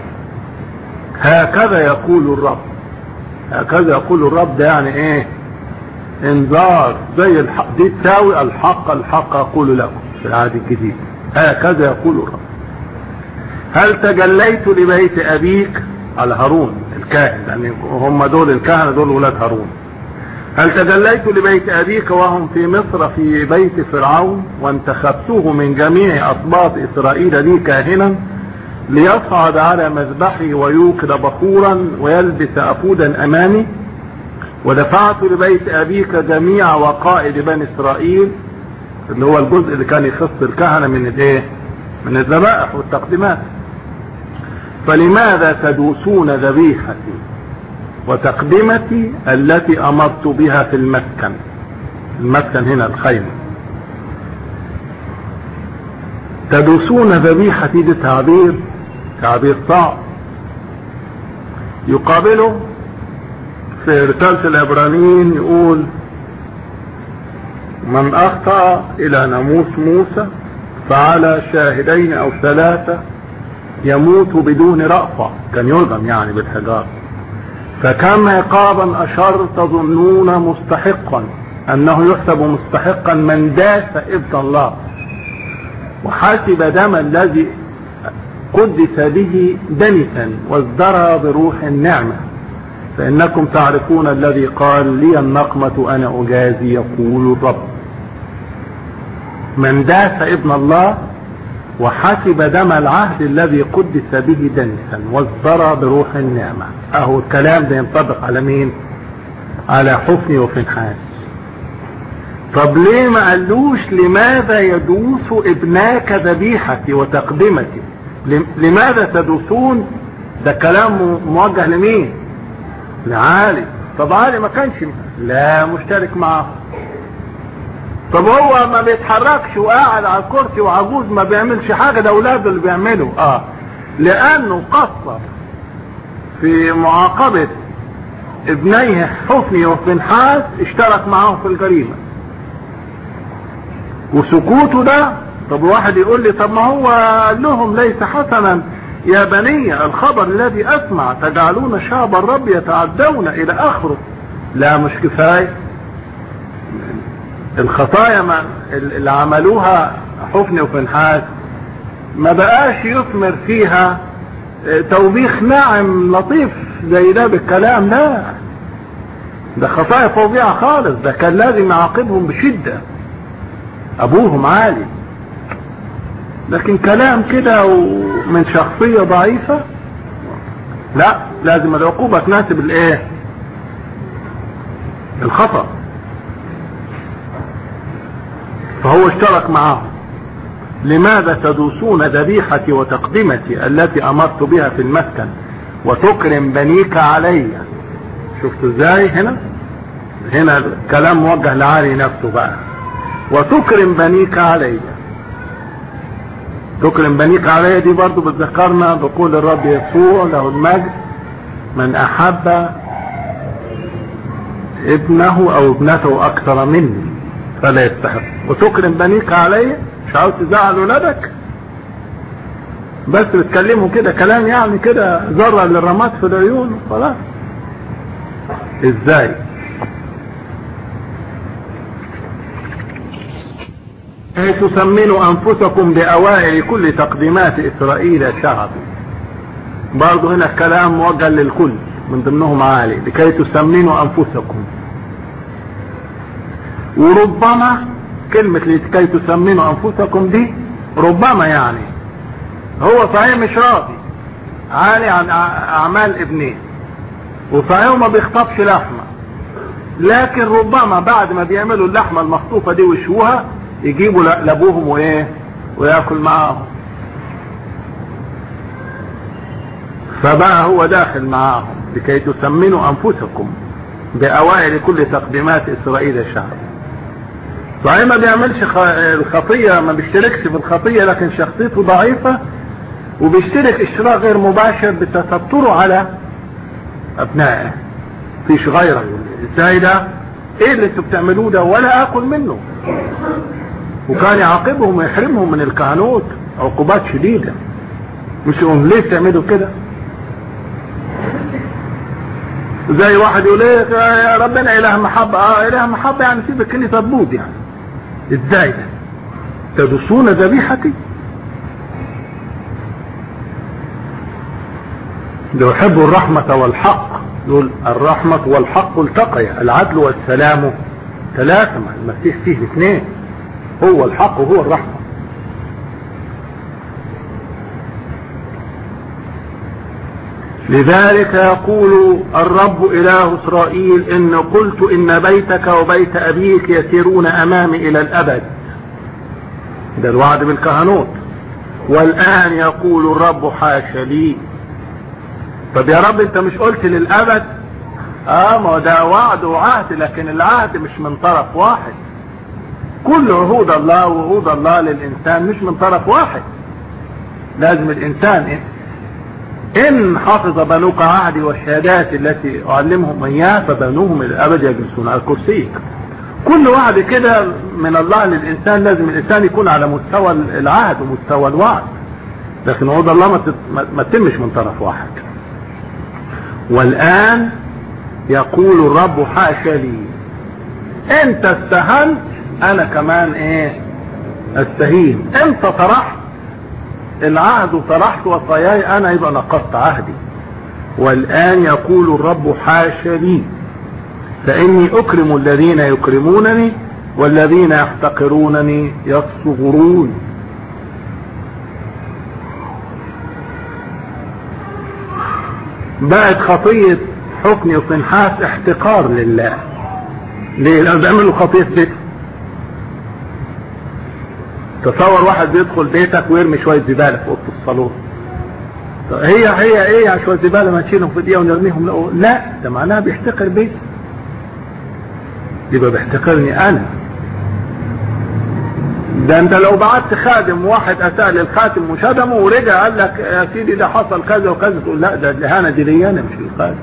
هكذا يقول الرب هكذا يقول الرب ده يعني ايه انذار زي الحق دي تساوي الحق الحق اقول لكم في العهد الجديد هكذا يقول الرب هل تجليت لبيت ابيك على هارون الكاهن يعني هم دول الكهنه دول ولاد هارون هل تجليت لبيت أبيك وهم في مصر في بيت فرعون وانتخبته من جميع أصباط إسرائيل لي كاهنا ليصعد على مذبحي ويوقد بخورا ويلبس أفودا أمامي ودفعت لبيت أبيك جميع وقائد بني إسرائيل اللي هو الجزء اللي كان يخص الكهنة من الايه من الذبائح والتقديمات فلماذا تدوسون ذبيحتي وتقدمتي التي امرت بها في المسكن المسكن هنا الخيمة تدوسون ذبيحتي دي تعبير تعبير صعب يقابله في رسالة العبرانيين يقول من اخطأ الى ناموس موسى فعلى شاهدين او ثلاثة يموت بدون رأفة كان يرجم يعني بالحجار فكم عقابا أشر تظنون مستحقا أنه يحسب مستحقا من داس ابن الله وحسب دم الذي قدس به دنسا وازدرى بروح النعمة فإنكم تعرفون الذي قال لي النقمة أنا أجازي يقول الرب من داس ابن الله وحسب دم العهد الذي قدس به دنسا وازدرى بروح النعمة اهو الكلام ده ينطبق على مين على حفني وفنحاس طب ليه ما قالوش لماذا يدوس ابناك ذبيحتي وتقدمتي لماذا تدوسون ده كلام موجه لمين لعالي طب علي ما كانش لا مشترك معه طب هو ما بيتحركش وقاعد على الكرسي وعجوز ما بيعملش حاجة ده اولاده اللي بيعملوا اه لانه قصر في معاقبة ابنيه حفني وفنحاس اشترك معاهم في الجريمة وسكوته ده طب واحد يقول لي طب ما هو قال لهم ليس حسنا يا بني الخبر الذي اسمع تجعلون شعب الرب يتعدون الى اخره لا مش كفايه الخطايا ما اللي عملوها حفن وفنحاس ما بقاش يثمر فيها توبيخ ناعم لطيف زي ده بالكلام لا ده خطايا فظيعة خالص ده كان لازم يعاقبهم بشدة ابوهم عالي لكن كلام كده من شخصية ضعيفة لا لازم العقوبة تناسب الايه الخطأ فهو اشترك معهم لماذا تدوسون ذبيحتي وتقدمتي التي امرت بها في المسكن وتكرم بنيك علي شفت ازاي هنا هنا كلام موجه لعلي نفسه بقى وتكرم بنيك علي تكرم بنيك علي دي برضو بتذكرنا بقول الرب يسوع له المجد من احب ابنه او ابنته اكثر مني فلا يستحق وتكرم بنيك علي مش عاوز تزعل ولادك بس بتكلموا كده كلام يعني كده ذره للرماد في العيون خلاص ازاي اي تسمنوا انفسكم باوائل كل تقديمات اسرائيل شعبي برضه هنا الكلام موجه للكل من ضمنهم عالي لكي تسمنوا انفسكم وربما كلمة لكي تسمنوا انفسكم دي ربما يعني هو صحيح مش راضي عالي عن اعمال ابنيه وصحيح ما بيخطفش لحمة لكن ربما بعد ما بيعملوا اللحمة المخطوفة دي ويشوها يجيبوا لابوهم وايه وياكل معاهم فبقى هو داخل معاهم لكي تسمنوا انفسكم باوائل كل تقديمات اسرائيل الشعب صحيح ما بيعملش الخطية ما بيشتركش في الخطية لكن شخصيته ضعيفة وبيشترك اشتراك غير مباشر بتستره على ابنائه فيش غيره ازاي ده ايه اللي انتوا بتعملوه ده ولا اكل منه وكان يعاقبهم ويحرمهم من الكهنوت عقوبات شديدة مش يقول ليه تعملوا كده زي واحد يقول ايه يا ربنا اله محبة اه اله محبة يعني سيبك اني تبوظ يعني ازاي ده تدسون ذبيحتي لو يحبوا الرحمة والحق يقول الرحمة والحق التقيا العدل والسلام ثلاثة مع المسيح فيه اثنين هو الحق وهو الرحمة لذلك يقول الرب إله إسرائيل إن قلت إن بيتك وبيت أبيك يسيرون أمامي إلى الأبد ده الوعد بالكهنوت والآن يقول الرب حاشا لي طب يا رب انت مش قلت للأبد اه ما ده وعد وعهد لكن العهد مش من طرف واحد كل عهود الله وعهود الله للإنسان مش من طرف واحد لازم الإنسان إن حفظ بنوك عهدي والشهادات التي أعلمهم إياه فبنوهم إلى الأبد يجلسون على الكرسي كل وعد كده من الله للإنسان لازم الإنسان يكون على مستوى العهد ومستوى الوعد لكن وعود الله ما, تت... ما تتمش من طرف واحد والآن يقول الرب حاشا لي انت استهنت انا كمان ايه استهين انت طرحت العهد وطرحت وصاياي انا يبقى نقضت عهدي والان يقول الرب حاشا لي فاني اكرم الذين يكرمونني والذين يحتقرونني يصغرون بقت خطية حكم وقنحاس احتقار لله ليه لانه بيعملوا خطية بيت تصور واحد بيدخل بيتك ويرمي شوية زبالة في اوضه الصالون هي هي ايه يعني شوية زبالة ما نشيلهم في دقيقة ونرميهم لا لا ده معناها بيحتقر بيتي يبقى بيحتقرني انا ده انت لو بعت خادم واحد اتى للخاتم وشتمه ورجع قال لك يا سيدي ده حصل كذا وكذا تقول لا ده الاهانه دي لي انا مش للخادم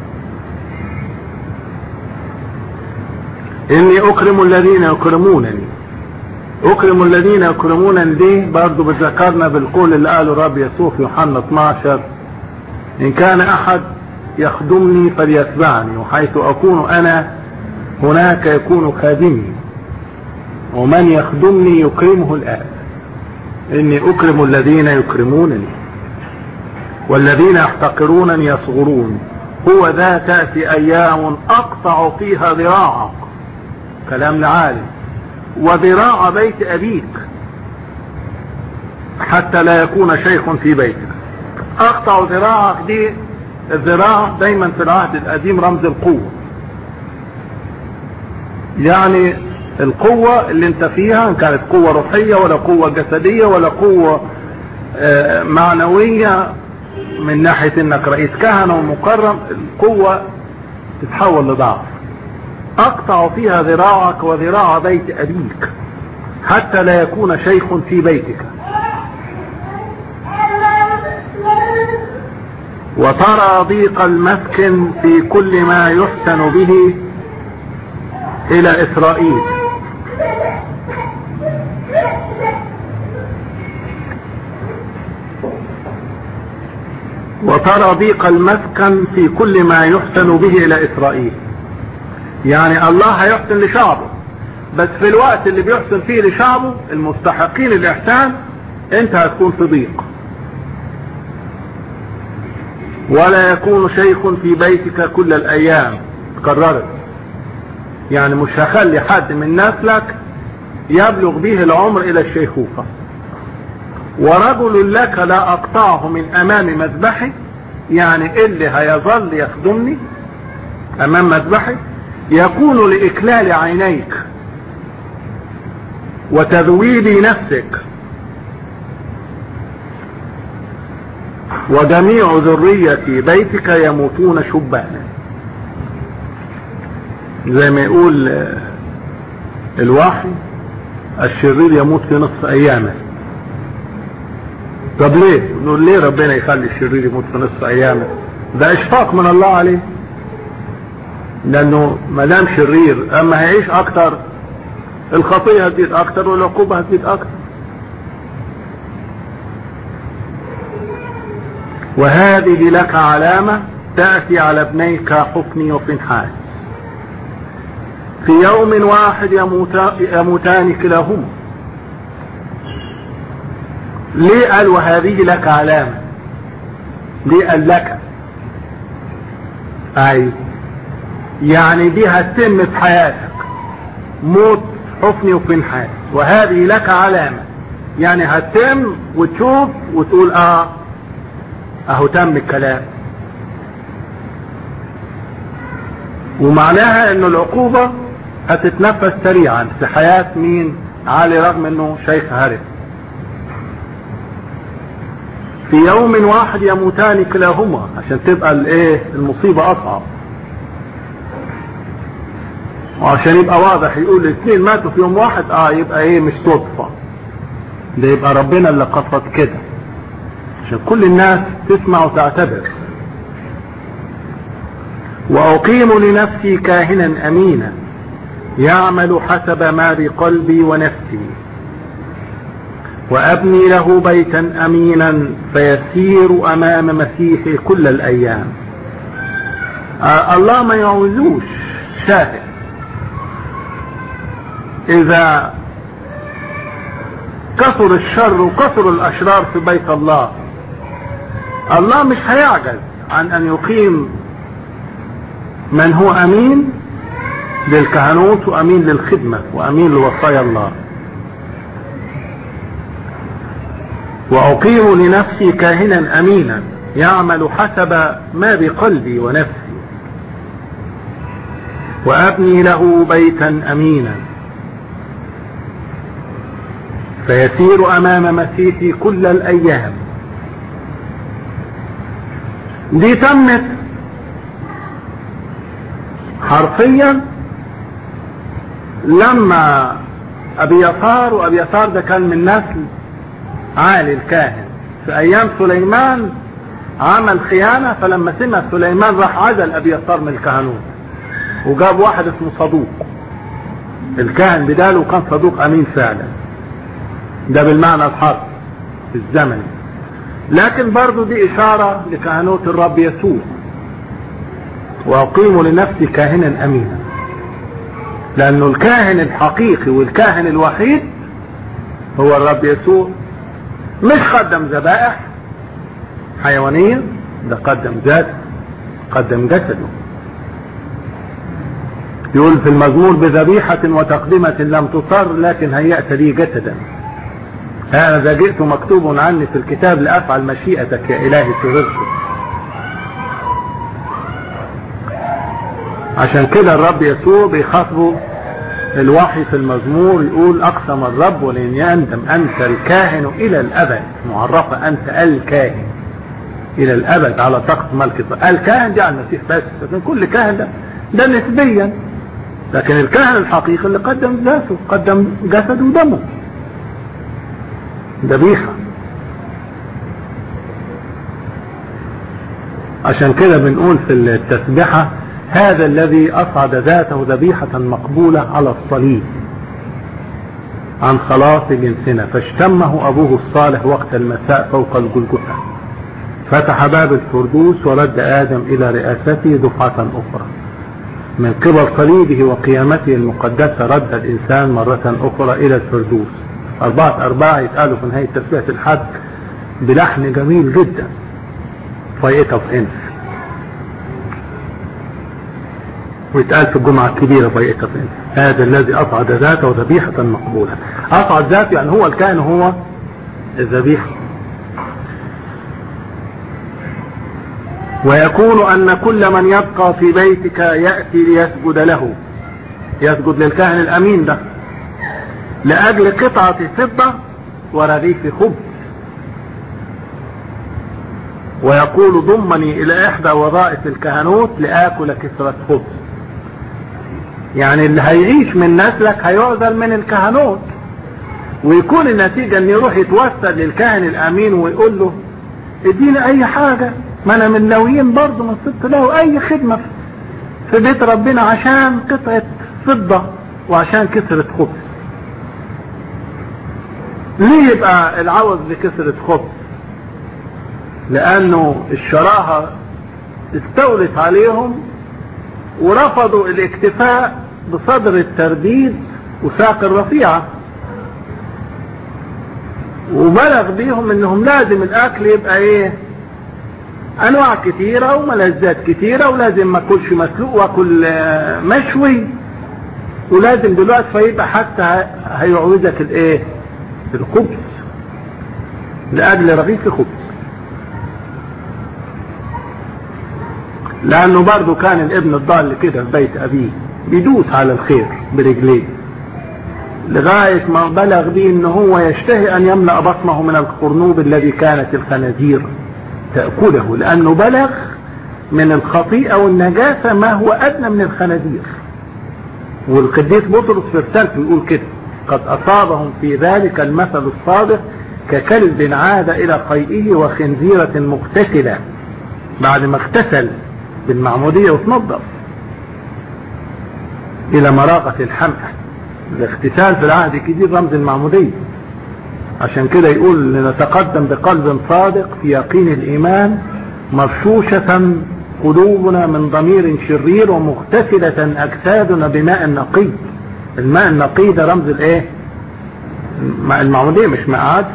اني اكرم الذين يكرمونني اكرم الذين يكرمونني دي برضه بتذكرنا بالقول اللي قاله الرب يسوع في يوحنا 12 ان كان احد يخدمني فليتبعني وحيث اكون انا هناك يكون خادمي ومن يخدمني يكرمه الآن إني أكرم الذين يكرمونني والذين يحتقرونني يصغرون هو ذا تأتي أيام أقطع فيها ذراعك كلام لعالي وذراع بيت أبيك حتى لا يكون شيخ في بيتك أقطع ذراعك دي الذراع دايما في العهد القديم رمز القوة يعني القوة اللي انت فيها ان كانت قوة روحية ولا قوة جسدية ولا قوة معنوية من ناحية انك رئيس كهنة ومكرم القوة تتحول لضعف اقطع فيها ذراعك وذراع بيت ابيك حتى لا يكون شيخ في بيتك وترى ضيق المسكن في كل ما يحسن به الى اسرائيل وترى ضيق المسكن في كل ما يحسن به الى اسرائيل يعني الله هيحسن لشعبه بس في الوقت اللي بيحسن فيه لشعبه المستحقين الاحسان انت هتكون في ضيق ولا يكون شيخ في بيتك كل الايام كررت يعني مش هخلي حد من نسلك يبلغ به العمر الى الشيخوخة ورجل لك لا اقطعه من امام مذبحي يعني اللي هيظل يخدمني امام مذبحي يكون لاكلال عينيك وتذويب نفسك وجميع ذرية بيتك يموتون شبانا زي ما يقول الوحي الشرير يموت في نصف ايامه طب ليه نقول ليه ربنا يخلي الشرير يموت في نصف ايامه ده اشفاق من الله عليه لانه ما دام شرير اما هيعيش اكتر الخطيه هتزيد اكتر والعقوبه هتزيد اكتر وهذه لك علامه تاتي على ابنيك حفني وفنحاس في يوم واحد يموتا يموتان كلاهما ليه قال وهذه لك علامة ليه قال لك اي يعني دي هتتم في حياتك موت حفني وفنحاس وهذه لك علامة يعني هتتم وتشوف وتقول اه اهو تم الكلام ومعناها ان العقوبة هتتنفس سريعا في حياة مين علي رغم انه شيخ هرب في يوم واحد يموتان كلاهما عشان تبقى الايه المصيبة اصعب وعشان يبقى واضح يقول الاثنين ماتوا في يوم واحد اه يبقى ايه مش صدفة ده يبقى ربنا اللي قصد كده عشان كل الناس تسمع وتعتبر واقيم لنفسي كاهنا امينا يعمل حسب ما بقلبي ونفسي وأبني له بيتا أمينا فيسير أمام مسيحي كل الأيام آه الله ما يعوزوش شاهد إذا كثر الشر وكثر الأشرار في بيت الله الله مش هيعجز عن أن يقيم من هو أمين للكهنوت وأمين للخدمة وأمين لوصايا الله وأقيم لنفسي كاهنا أمينا يعمل حسب ما بقلبي ونفسي وأبني له بيتا أمينا فيسير أمام مسيحي كل الأيام دي تمت حرفيا لما أبي يسار وأبي يسار ده كان من نسل عالي الكاهن في أيام سليمان عمل خيانة فلما سمع سليمان راح عزل أبي يسار من الكهنوت وجاب واحد اسمه صدوق الكاهن بداله كان صدوق أمين فعلا ده بالمعنى الحرف الزمني لكن برضو دي إشارة لكهنوت الرب يسوع وأقيم لنفسي كاهنا أمينا لأنه الكاهن الحقيقي والكاهن الوحيد هو الرب يسوع مش قدم ذبائح حيوانية ده قدم ذات قدم جسده يقول في المزمور بذبيحة وتقدمة لم تصر لكن هيأت لي جسدا هذا جئت مكتوب عني في الكتاب لأفعل مشيئتك يا إلهي سررت عشان كده الرب يسوع بيخاطبه الوحي في المزمور يقول أقسم الرب ولن يندم أنت الكاهن إلى الأبد معرفة أنت الكاهن إلى الأبد على طقس ملك الكاهن دي على المسيح بس لكن كل كاهن ده ده نسبيا لكن الكاهن الحقيقي اللي قدم ذاته قدم جسده ودمه ذبيحة عشان كده بنقول في التسبحة هذا الذي أصعد ذاته ذبيحة مقبولة على الصليب عن خلاص جنسنا فاشتمه أبوه الصالح وقت المساء فوق الجلجثة فتح باب الفردوس ورد آدم إلى رئاسته دفعة أخرى من قبل صليبه وقيامته المقدسة رد الإنسان مرة أخرى إلى الفردوس أربعة أربعة يتقالوا في نهاية تسبيحة الحج بلحن جميل جدا فايقة في إنس ويتقال في الجمعة الكبيرة فايقة في إنس هذا الذي أصعد ذاته ذبيحة مقبولة أصعد ذاته يعني هو الكائن هو الذبيحة ويكون أن كل من يبقى في بيتك يأتي ليسجد له يسجد للكاهن الأمين ده لأجل قطعة فضة ورغيف خبز ويقول ضمني إلى إحدى وظائف الكهنوت لآكل كسرة خبز يعني اللي هيعيش من نسلك هيعزل من الكهنوت ويكون النتيجة ان يروح يتوسل للكاهن الامين ويقول له اديني اي حاجة ما انا من ناويين برضه من ست له اي خدمة في بيت ربنا عشان قطعة فضة وعشان كسرة خبز ليه يبقى العوض بكسرة خبز لانه الشراهة استولت عليهم ورفضوا الاكتفاء بصدر الترديد وساق الرفيعة وبلغ بيهم انهم لازم الاكل يبقى ايه انواع كتيرة وملذات كتيرة ولازم ما اكلش مسلوق واكل مشوي ولازم دلوقتي فيبقى حتى هيعوزك الايه الخبز لاجل رغيف خبز لانه برضه كان الابن الضال كده في بيت ابيه بيدوس على الخير برجليه لغاية ما بلغ بيه ان هو يشتهي ان يملأ بطنه من القرنوب الذي كانت الخنازير تأكله لانه بلغ من الخطيئة والنجاسة ما هو ادنى من الخنازير والقديس بطرس في رسالته يقول كده قد اصابهم في ذلك المثل الصادق ككلب عاد الى قيئه وخنزيرة مغتسلة بعد ما اغتسل بالمعمودية وتنظف الى مراقة الحمأة الاغتسال في العهد الجديد رمز المعمودية عشان كده يقول لنتقدم بقلب صادق في يقين الإيمان مرشوشة قلوبنا من ضمير شرير ومغتسلة أجسادنا بماء نقي الماء النقي ده رمز الايه المعمودية مش ماء عادي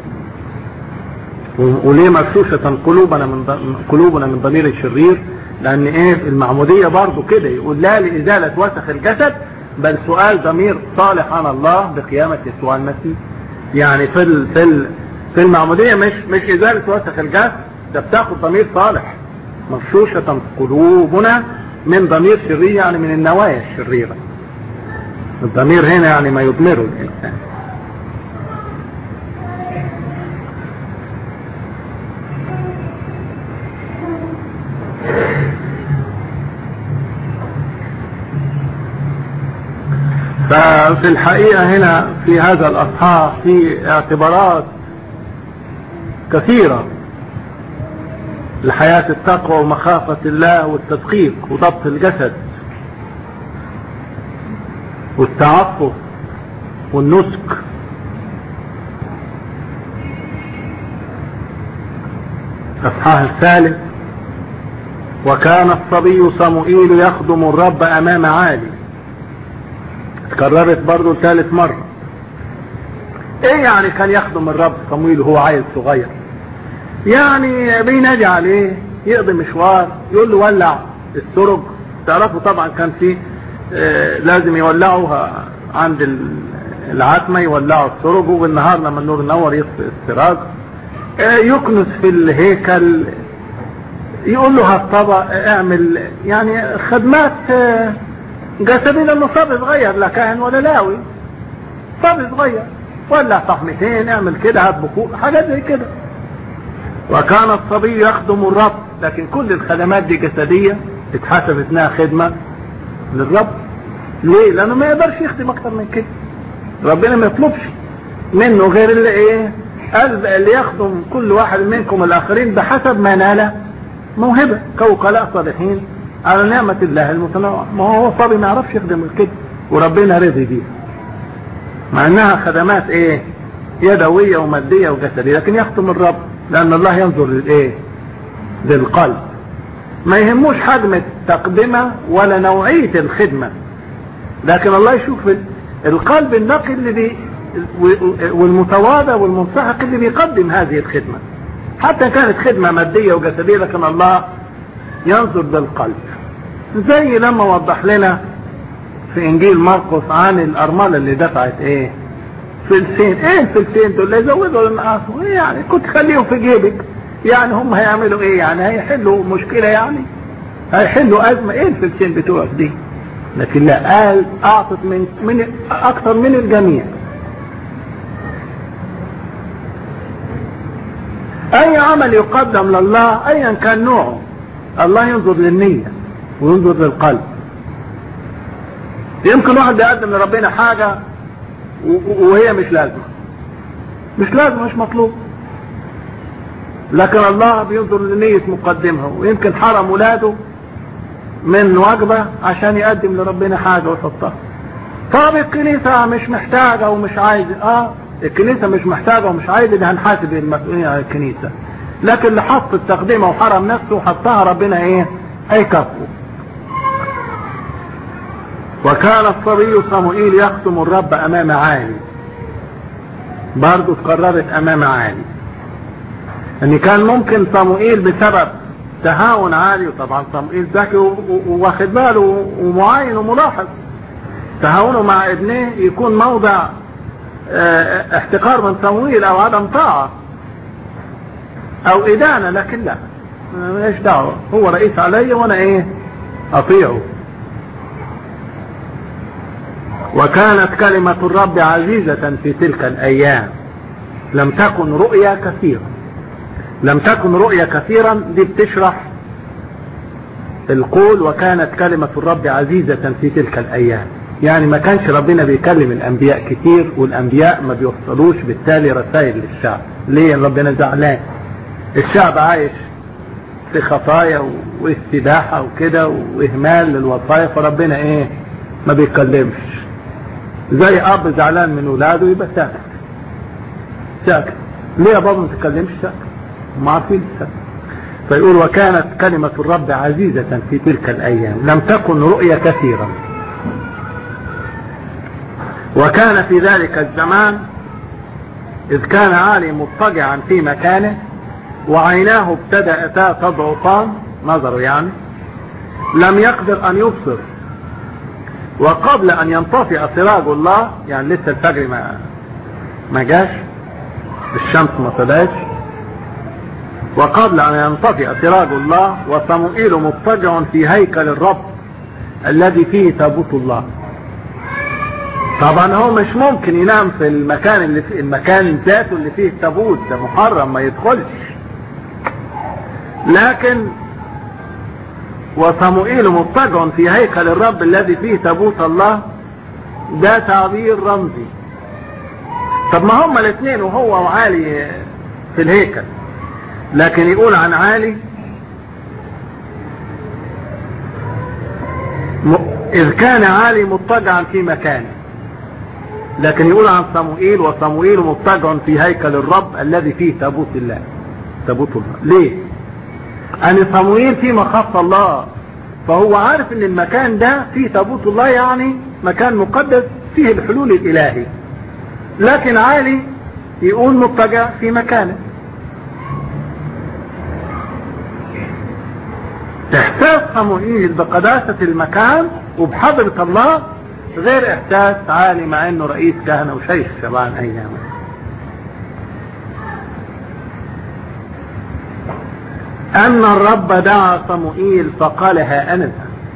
وليه مرشوشة قلوبنا من قلوبنا من ضمير شرير لان ايه المعمودية برضو كده يقول لا لإزالة وسخ الجسد بل سؤال ضمير صالح عن الله بقيامة يسوع المسيح يعني في ال في ال في المعمودية مش مش إزالة وسخ الجسد ده بتاخد ضمير صالح مرشوشة قلوبنا من ضمير شرير يعني من النوايا الشريرة الضمير هنا يعني ما يضمره الإنسان ففي الحقيقة هنا في هذا الأصحاح في اعتبارات كثيرة لحياة التقوى ومخافة الله والتدقيق وضبط الجسد والتعفف والنسك الأصحاح الثالث وكان الصبي صموئيل يخدم الرب أمام عالي اتكررت برضو ثالث مرة ايه يعني كان يخدم الرب صموئيل وهو عيل صغير يعني بينادي عليه يقضي مشوار يقول له ولع السرج تعرفوا طبعا كان في آه لازم يولعوها عند العتمة يولعوا السرج وبالنهار لما النور ينور يطفئ السراج آه يكنس في الهيكل يقول له هالطبق اعمل يعني خدمات آه جسدين انه صبي صغير لا كاهن ولا لاوي صبي صغير ولع طحمتين اعمل كده هات بخور حاجات زي كده وكان الصبي يخدم الرب لكن كل الخدمات دي جسدية اتحسبت انها خدمة للرب ليه لانه ما يقدرش يخدم اكتر من كده ربنا ما يطلبش منه غير اللي ايه قال اللي يخدم كل واحد منكم الاخرين بحسب ما نال موهبة كوكلاء صالحين على نعمة الله المتنوعة ما هو صبي ما يعرفش يخدم كده وربنا رضي بيها مع انها خدمات ايه يدوية ومادية وجسدية لكن يخدم الرب لان الله ينظر للايه للقلب ما يهموش حجم التقدمة ولا نوعية الخدمة لكن الله يشوف القلب النقي اللي بي والمتواضع والمنسحق اللي بيقدم هذه الخدمة حتى كانت خدمة مادية وجسدية لكن الله ينظر للقلب زي لما وضح لنا في انجيل مرقس عن الارمله اللي دفعت ايه فلسين ايه الفلسين دول يزودوا للنقاص ايه يعني كنت خليهم في جيبك يعني هم هيعملوا ايه يعني هيحلوا مشكله يعني هيحلوا ازمه ايه الفلسين بتوعك دي لكن لا قال اعطت من من اكثر من الجميع اي عمل يقدم لله ايا كان نوعه الله ينظر للنية وينظر للقلب يمكن واحد يقدم لربنا حاجة وهي مش لازمة مش لازمة مش مطلوب لكن الله بينظر لنية مقدمها ويمكن حرم ولاده من وجبة عشان يقدم لربنا حاجة ويحطها طب الكنيسة مش محتاجة ومش عايزة اه الكنيسة مش محتاجة ومش عايزة دي هنحاسب المسؤولين عن الكنيسة لكن اللي حط التقديمة وحرم نفسه وحطها ربنا ايه هيكفه وكان الصبي صموئيل يختم الرب امام عالي برضه اتكررت امام عالي ان كان ممكن صموئيل بسبب تهاون عالي وطبعا صموئيل ذكي واخد باله ومعاين وملاحظ تهاونه مع ابنه يكون موضع اه احتقار من صموئيل او عدم طاعه او ادانه لكن لا ماليش دعوه هو رئيس علي وانا ايه اطيعه وكانت كلمة الرب عزيزة في تلك الأيام لم تكن رؤيا كثيرة لم تكن رؤيا كثيرا دي بتشرح القول وكانت كلمة الرب عزيزة في تلك الأيام يعني ما كانش ربنا بيكلم الأنبياء كتير والأنبياء ما بيوصلوش بالتالي رسائل للشعب ليه ربنا زعلان الشعب عايش في خطايا واستباحة وكده وإهمال للوصايا فربنا إيه ما بيتكلمش زي اب زعلان من ولاده يبقى ساكت ساكت ليه يا بابا ما تتكلمش ساكت ما عارفين ساكت فيقول وكانت كلمة الرب عزيزة في تلك الأيام لم تكن رؤية كثيرة وكان في ذلك الزمان إذ كان عالي مضطجعا في مكانه وعيناه ابتدأتا تضعفان نظره يعني لم يقدر أن يبصر وقبل أن ينطفئ سراج الله يعني لسه الفجر ما ما جاش الشمس ما طلعش وقبل أن ينطفئ سراج الله وصموئيل مضطجع في هيكل الرب الذي فيه تابوت الله طبعا هو مش ممكن ينام في المكان اللي في المكان ذاته اللي فيه التابوت ده محرم ما يدخلش لكن وصموئيل مضطجع في هيكل الرب الذي فيه تابوت الله ده تعبير رمزي طب ما هما الاثنين وهو وعالي في الهيكل لكن يقول عن عالي إذ كان عالي مضطجعا في مكانه لكن يقول عن صموئيل وصموئيل مضطجع في هيكل الرب الذي فيه تابوت الله تابوت الله ليه أن صموئيل في مخاف الله فهو عارف ان المكان ده فيه تابوت الله يعني مكان مقدس فيه الحلول الالهي لكن عالي يقول مضطجع في مكانه احساس صموئيل بقداسة المكان وبحضرة الله غير احساس عالي مع انه رئيس كهنة وشيخ شبعان ايامه أن الرب دعا صموئيل فقال ها أنا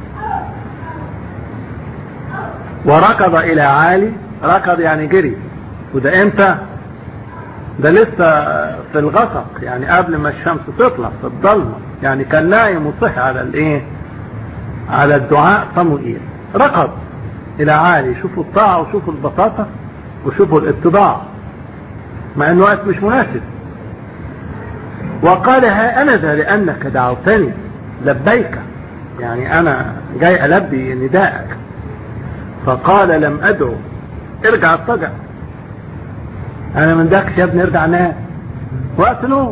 وركض إلى عالي ركض يعني جري وده امتى ده لسه في الغسق يعني قبل ما الشمس تطلع في الضلمة يعني كان نايم وصح على الايه على الدعاء صموئيل ركض الى عالي شوفوا الطاعة وشوفوا البساطة وشوفوا الاتباع مع انه وقت مش مناسب وقال ها أنا ذا لأنك دعوتني لبيك يعني أنا جاي ألبي نداءك فقال لم أدعو ارجع اضطجع أنا من ذاك يا ابني ارجع نام وقت نوم